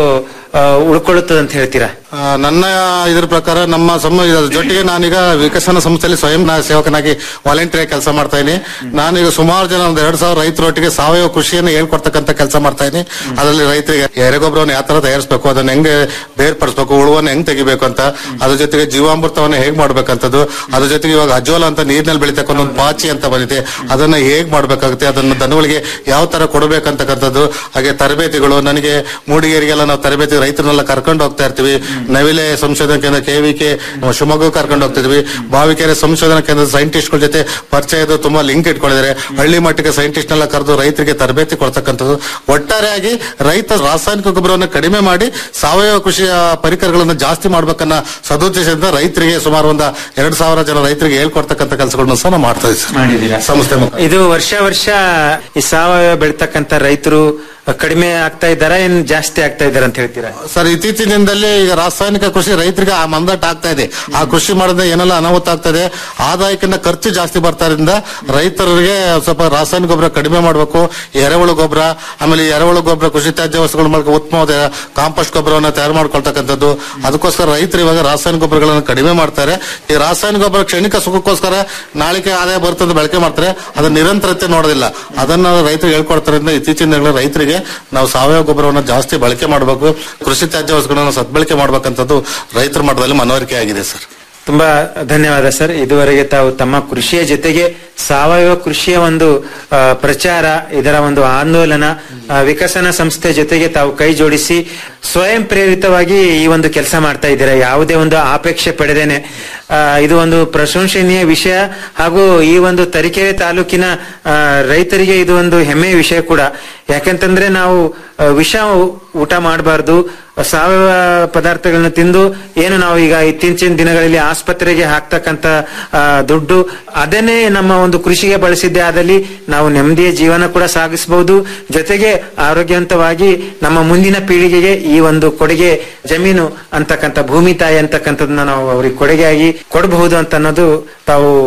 ಆ, ಉಳ್ಕೊಳ್ಳುತ್ತದೆ ಅಂತ ಹೇಳ್ತೀರಾ
ಆ, ನನ್ನ ಇದ್ರ ಪ್ರಕಾರ ನಮ್ಮ ಸಮ ಇದ್ರ ಜೊತೆಗೆ ನಾನೀಗ ವಿಕಸನ ಸಂಸ್ಥೆಯಲ್ಲಿ ಸ್ವಯಂ ನಾ- ಸೇವಕನಾಗಿ ವಾಲಂಟಿಯರ್ ಕೆಲಸ ಮಾಡ್ತಾ ಇದ್ದೀನಿ ನಾನೀಗ ಸುಮಾರು ಜನ ಒಂದು ಎರಡ್ ಸಾವಿರ ರೈತರೊಟ್ಟಿಗೆ ಸಾವಯವ ಕೃಷಿಯನ್ನು ಹೇಳ್ಕೊಡ್ತಕ್ಕಂಥ ಕೆಲಸ ಮಾಡ್ತಾ ಇದ್ದೀನಿ ಅದರಲ್ಲಿ ರೈತರಿಗೆ ಎರೆಗೊಬ್ಬರವನ್ನು ಯಾವ ತರ ತಯಾರಿಸಬೇಕು ಅದನ್ನ ಹೆಂಗೆ ಬೇರ್ಪಡಿಸಬೇಕು ಉಳುವನ್ನ ಹೆಂಗ್ ತೆಗಿಬೇಕು ಅಂತ ಅದ್ರ ಜೊತೆಗೆ ಜೀವಾಮೃತವನ್ನ ಹೇಗ್ ಮಾಡ್ಬೇಕಂತದ್ದು ಅದ್ರ ಜೊತೆಗೆ ಇವಾಗ ಅಜೋಲ ಅಂತ ನೀರಿನಲ್ಲಿ ಬೆಳಿತಕ್ಕಂಥ ಒಂದು ಪಾಚಿ ಅಂತ ಬಂದಿದೆ ಅದನ್ನ ಹೇಗ್ ಮಾಡ್ಬೇಕಾಗುತ್ತೆ ಅದನ್ನ ದನಗಳಿಗೆ ಯಾವ ತರ ಕೊಡಬೇಕಂತಕ್ಕಂಥದ್ದು ಹಾಗೆ ತರಬೇತಿಗಳು ನನಗೆ ಮೂಡಿಗೆರೆಗೆಲ್ಲ ನಾವು ತರಬೇತಿ ರೈತರನ್ನೆಲ್ಲ ಕರ್ಕೊಂಡು ಹೋಗ್ತಾ ಇರ್ತೀವಿ ನವಿಲೆ ಸಂಶೋಧನಾ ಕೇಂದ್ರ ಕೆವಿಕೆ ಶಿವಮೊಗ್ಗ ಕರ್ಕೊಂಡು ಹೋಗ್ತಿದ್ವಿ ಬಾವಿಕೆರೆ ಸಂಶೋಧನಾ ಕೇಂದ್ರದ ಸೈಂಟಿಸ್ಟ್ಗಳ ಜೊತೆ ಪರಿಚಯದ ತುಂಬಾ ಲಿಂಕ್ ಇಟ್ಕೊಂಡಿದ್ದಾರೆ ಹಳ್ಳಿ ಮಟ್ಟಕ್ಕೆ ಸೈಂಟಿಸ್ಟ್ನೆಲ್ಲ ಕರೆದು ರೈತರಿಗೆ ತರಬೇತಿ ಕೊಡ್ತಕ್ಕಂಥದ್ದು ಒಟ್ಟಾರೆಯಾಗಿ ರೈತ ರಾಸಾಯನಿಕ ಗೊಬ್ಬರವನ್ನು ಕಡಿಮೆ ಮಾಡಿ ಸಾವಯವ ಕೃಷಿಯ ಪರಿಕರಗಳನ್ನು ಜಾಸ್ತಿ ಮಾಡ್ಬೇಕನ್ನ ಸದುದ್ದೇಶದಿಂದ ರೈತರಿಗೆ ಸುಮಾರು ಒಂದು ಎರಡ್ ಸಾವಿರ ಜನ ರೈತರಿಗೆ ಹೇಳ್ಕೊಡ್ತಕ್ಕಂಥ ಕೆಲಸಗಳನ್ನು ಸಹ ನಾವು ಮಾಡ್ತಾ ಇದ್ದೀವಿ ಸರ್ ಸಂಸ್ಥೆ ಮುಖಾಂತರ.
ಇದು ವರ್ಷ ವರ್ಷ ಈ ಸಾವಯವ ಬೆಳ್ತಕ್ಕಂತ ರೈತರು ಕಡಿಮೆ ಆಗ್ತಾ ಇದ್ದಾರಾ ಏನ್ ಜಾಸ್ತಿ ಆಗ್ತಾ ಇದಾರ ಅಂತ ಹೇಳ್ತೀರಾ
ಸರ್ ಇತ್ತೀಚಿನ ದಿನದಲ್ಲಿ ಈಗ ರಾಸಾಯನಿಕ ಕೃಷಿ ರೈತರಿಗೆ ಆ ಮಂದಟ್ ಆಗ್ತಾ ಇದೆ ಆ ಕೃಷಿ ಮಾಡೋದ್ರಿಂದ ಏನೆಲ್ಲ ಅನಾಹುತ ಆಗ್ತಾ ಇದೆ ಆದಾಯಕ್ಕಿಂತ ಖರ್ಚು ಜಾಸ್ತಿ ಬರ್ತಾ ಇರೋದ್ರಿಂದ ರೈತರಿಗೆ ಸ್ವಲ್ಪ ರಾಸಾಯನಿಕ ಗೊಬ್ಬರ ಕಡಿಮೆ ಮಾಡಬೇಕು ಎರೆಹುಳು ಗೊಬ್ಬರ ಆಮೇಲೆ ಈ ಎರೆಹುಳು ಗೊಬ್ಬರ ಕೃಷಿ ತ್ಯಾಜ್ಯ ವಸ್ತುಗಳ ಮೂಲಕ ಉತ್ತಮವಾದ ಕಾಂಪೋಸ್ಟ್ ಗೊಬ್ಬರವನ್ನು ತಯಾರು ಮಾಡ್ಕೊಳ್ತಕ್ಕಂಥದ್ದು ಅದಕ್ಕೋಸ್ಕರ ರೈತರು ಇವಾಗ ರಾಸಾಯನಿಕ ಗೊಬ್ಬರಗಳನ್ನು ಕಡಿಮೆ ಮಾಡ್ತಾರೆ ಈ ರಾಸಾಯನಿಕ ಗೊಬ್ಬರ ಕ್ಷಣಿಕ ಸುಖಕ್ಕೋಸ್ಕರ ನಾಳಿಕೆ ಆದಾಯ ಬರ್ತದೆ ಬಳಕೆ ಮಾಡ್ತಾರೆ ಅದನ್ನ ನಿರಂತರತೆ ನೋಡೋದಿಲ್ಲ ಅದನ್ನ ರೈತರು ಹೇಳ್ಕೊಡ್ತಾರಿಂದ ಇತ್ತೀಚಿನ ದಿನಗಳಲ್ಲಿ ರೈತರಿಗೆ ನಾವು ಸಾವಯವ ಗೊಬ್ಬರವನ್ನು ಜಾಸ್ತಿ ಬಳಕೆ ಮಾಡಬೇಕು ಕೃಷಿ ತ್ಯಾಜ್ಯ ವಸ್ತುಗಳನ್ನು ಸದ್ಬಳಕೆ ಮಾಡ್ಬೇಕಂತದ್ದು ರೈತರ ಮಟ್ಟದಲ್ಲಿ ಮನವರಿಕೆ ಆಗಿದೆ ಸರ್
ತುಂಬಾ ಧನ್ಯವಾದ ಸರ್ ಇದುವರೆಗೆ ತಾವು ತಮ್ಮ ಕೃಷಿಯ ಜೊತೆಗೆ ಸಾವಯವ ಕೃಷಿಯ ಒಂದು ಆ, ಪ್ರಚಾರ ಇದರ ಒಂದು ಆಂದೋಲನ ಆ, ವಿಕಸನ ಸಂಸ್ಥೆ ಜೊತೆಗೆ ತಾವು ಕೈ ಜೋಡಿಸಿ ಸ್ವಯಂ ಪ್ರೇರಿತವಾಗಿ ಈ ಒಂದು ಕೆಲಸ ಮಾಡ್ತಾ ಇದ್ದೀರಾ ಯಾವುದೇ ಒಂದು ಆಪೇಕ್ಷೆ ಪಡೆದೇನೆ ಆ, ಇದು ಒಂದು ಪ್ರಶಂಸನೀಯ ವಿಷಯ ಹಾಗೂ ಈ ಒಂದು ತರೀಕೆರೆ ತಾಲೂಕಿನ ಆ, ರೈತರಿಗೆ ಇದು ಒಂದು ಹೆಮ್ಮೆಯ ವಿಷಯ ಕೂಡ ಯಾಕಂತಂದ್ರೆ ನಾವು ಆ, ವಿಷ ಊ- ಊಟ ಮಾಡಬಾರ್ದು ಸಾವಯವ ಪದಾರ್ಥಗಳನ್ನ ತಿಂದು ಏನು ನಾವು ಈಗ ಇತ್ತೀಚಿನ ದಿನಗಳಲ್ಲಿ ಆಸ್ಪತ್ರೆಗೆ ಹಾಕ್ತಕ್ಕಂತ ಆ, ದುಡ್ಡು ಅದನ್ನೇ ನಮ್ಮ ಒಂದು ಕೃಷಿಗೆ ಬಳಸಿದ್ದೆ ಆದಲ್ಲಿ ನಾವು ನೆಮ್ಮದಿಯ ಜೀವನ ಕೂಡ ಸಾಗಿಸಬಹುದು ಜೊತೆಗೆ ಆರೋಗ್ಯವಂತವಾಗಿ ನಮ್ಮ ಮುಂದಿನ ಪೀಳಿಗೆಗೆ ಈ ಒಂದು ಕೊಡುಗೆ ಜಮೀನು ಅಂತಕ್ಕಂಥ ಭೂಮಿ ತಾಯಿ ಅಂತಕ್ಕಂಥದ್ದನ್ನ ನಾವು ಅವ್ರಿಗೆ ಕೊಡುಗೆಯಾಗಿ ಕೊಡಬಹುದು ಅಂತ ಅನ್ನೋದು ತಾವು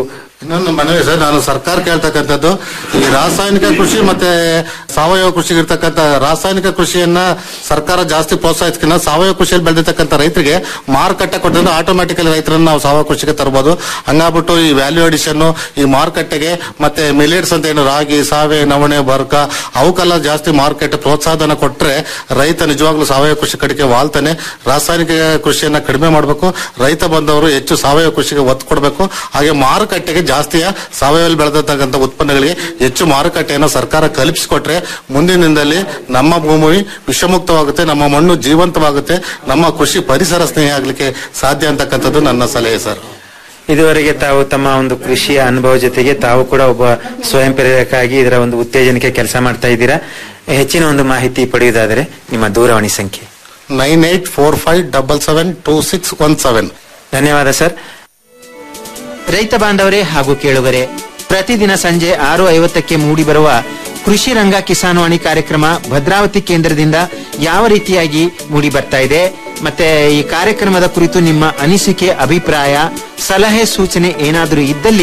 ಇನ್ನೊಂದು ಮನವಿ ಸರ್ ನಾನು ಸರ್ಕಾರ ಕೇಳ್ತಕ್ಕಂಥದ್ದು ಈ ರಾಸಾಯನಿಕ ಕೃಷಿ ಮತ್ತೆ ಸಾವಯವ ಕೃಷಿಗೆ ಇರ್ತಕ್ಕಂಥ ರಾಸಾಯನಿಕ ಕೃಷಿಯನ್ನ ಸರ್ಕಾರ ಜಾಸ್ತಿ ಪ್ರೋತ್ಸಾಹಿಸ್ಕಿನ್ನ ಸಾವಯವ ಕೃಷಿಯಲ್ಲಿ ಬೆಳೆದಿರ್ತಕ್ಕಂಥ ರೈತರಿಗೆ ಮಾರುಕಟ್ಟೆ ಕೊಟ್ಟಿದ್ರೆ ಆಟೋಮ್ಯಾಟಿಕಲಿ ರೈತರನ್ನ ನಾವು ಸಾವಯವ ಕೃಷಿಗೆ ತರಬಹುದು ಹಂಗಾಗ್ಬಿಟ್ಟು ಈ ವ್ಯಾಲ್ಯೂ ಅಡಿಷನ್ ಈ ಮಾರುಕಟ್ಟೆಗೆ ಮತ್ತೆ ಮಿಲೇಟ್ಸ್ ಅಂತ ಏನು ರಾಗಿ ಸಾವೆ ನವಣೆ ಬರ್ಕ ಅವಕ್ಕೆಲ್ಲ ಜಾಸ್ತಿ ಮಾರ್ಕೆಟ್ ಪ್ರೋತ್ಸಾಹನ ಕೊಟ್ರೆ ರೈತ ನಿಜವಾಗ್ಲೂ ಸಾವಯವ ಕೃಷಿ ಕಡೆಗೆ ವಾಲ್ತಾನೆ ರಾಸಾಯನಿಕ ಕೃಷಿಯನ್ನ ಕಡಿಮೆ ಮಾಡಬೇಕು ರೈತ ಬಂದವರು ಹೆಚ್ಚು ಸಾವಯವ ಕೃಷಿಗೆ ಒತ್ತು ಕೊಡಬೇಕು ಹಾಗೆ ಮಾರುಕಟ್ಟೆಗೆ ಜಾಸ್ತಿಯ ಸಾವಯವ ಬೆಳೆದಿರ್ತಕ್ಕಂಥ ಉತ್ಪನ್ನಗಳಿಗೆ ಹೆಚ್ಚು ಮಾರುಕಟ್ಟೆಯನ್ನು ಸರ್ಕಾರ ಕಲ್ಪಿಸಿಕೊಟ್ರೆ ಮುಂದಿನ ದಿನದಲ್ಲಿ ನಮ್ಮ ಭೂಮಿ ವಿಷಮುಕ್ತವಾಗುತ್ತೆ ನಮ್ಮ ಮಣ್ಣು ಜೀವಂತವಾಗುತ್ತೆ ನಮ್ಮ ಕೃಷಿ ಪರಿಸರ ಸ್ನೇಹಿ ಆಗ್ಲಿಕ್ಕೆ ಸಾಧ್ಯ ಅಂತಕ್ಕಂಥದ್ದು ನನ್ನ ಸಲಹೆ ಸರ್
ಇದುವರೆಗೆ ತಾವು ತಮ್ಮ ಒಂದು ಕೃಷಿಯ ಅನುಭವ ಜೊತೆಗೆ ತಾವು ಕೂಡ ಒಬ್ಬ ಸ್ವಯಂ ಪ್ರೇರಕ ಆಗಿ ಇದರ ಒಂದು ಉತ್ತೇಜನಕ್ಕೆ ಕೆಲಸ ಮಾಡ್ತಾ ಇದ್ದೀರಾ ಹೆಚ್ಚಿನ ಒಂದು ಮಾಹಿತಿ ಪಡೆಯುವುದಾದರೆ ನಿಮ್ಮ ದೂರವಾಣಿ ಸಂಖ್ಯೆ
nine eight four five double seven two six one seven
ಧನ್ಯವಾದ ಸರ್ ರೈತ ಬಾಂಧವರೇ ಹಾಗೂ ಕೇಳುಗರೆ ಪ್ರತಿದಿನ ಸಂಜೆ ಆರು ಐವತ್ತಕ್ಕೆ ಮೂಡಿಬರುವ ಕೃಷಿ ರಂಗ ಕಿಸಾನ್ವಾಣಿ ಕಾರ್ಯಕ್ರಮ ಭದ್ರಾವತಿ ಕೇಂದ್ರದಿಂದ ಯಾವ ರೀತಿಯಾಗಿ ಮೂಡಿ ಬರ್ತಾ ಇದೆ ಮತ್ತೆ ಈ ಕಾರ್ಯಕ್ರಮದ ಕುರಿತು ನಿಮ್ಮ ಅನಿಸಿಕೆ ಅಭಿಪ್ರಾಯ ಸಲಹೆ ಸೂಚನೆ ಏನಾದರೂ ಇದ್ದಲ್ಲಿ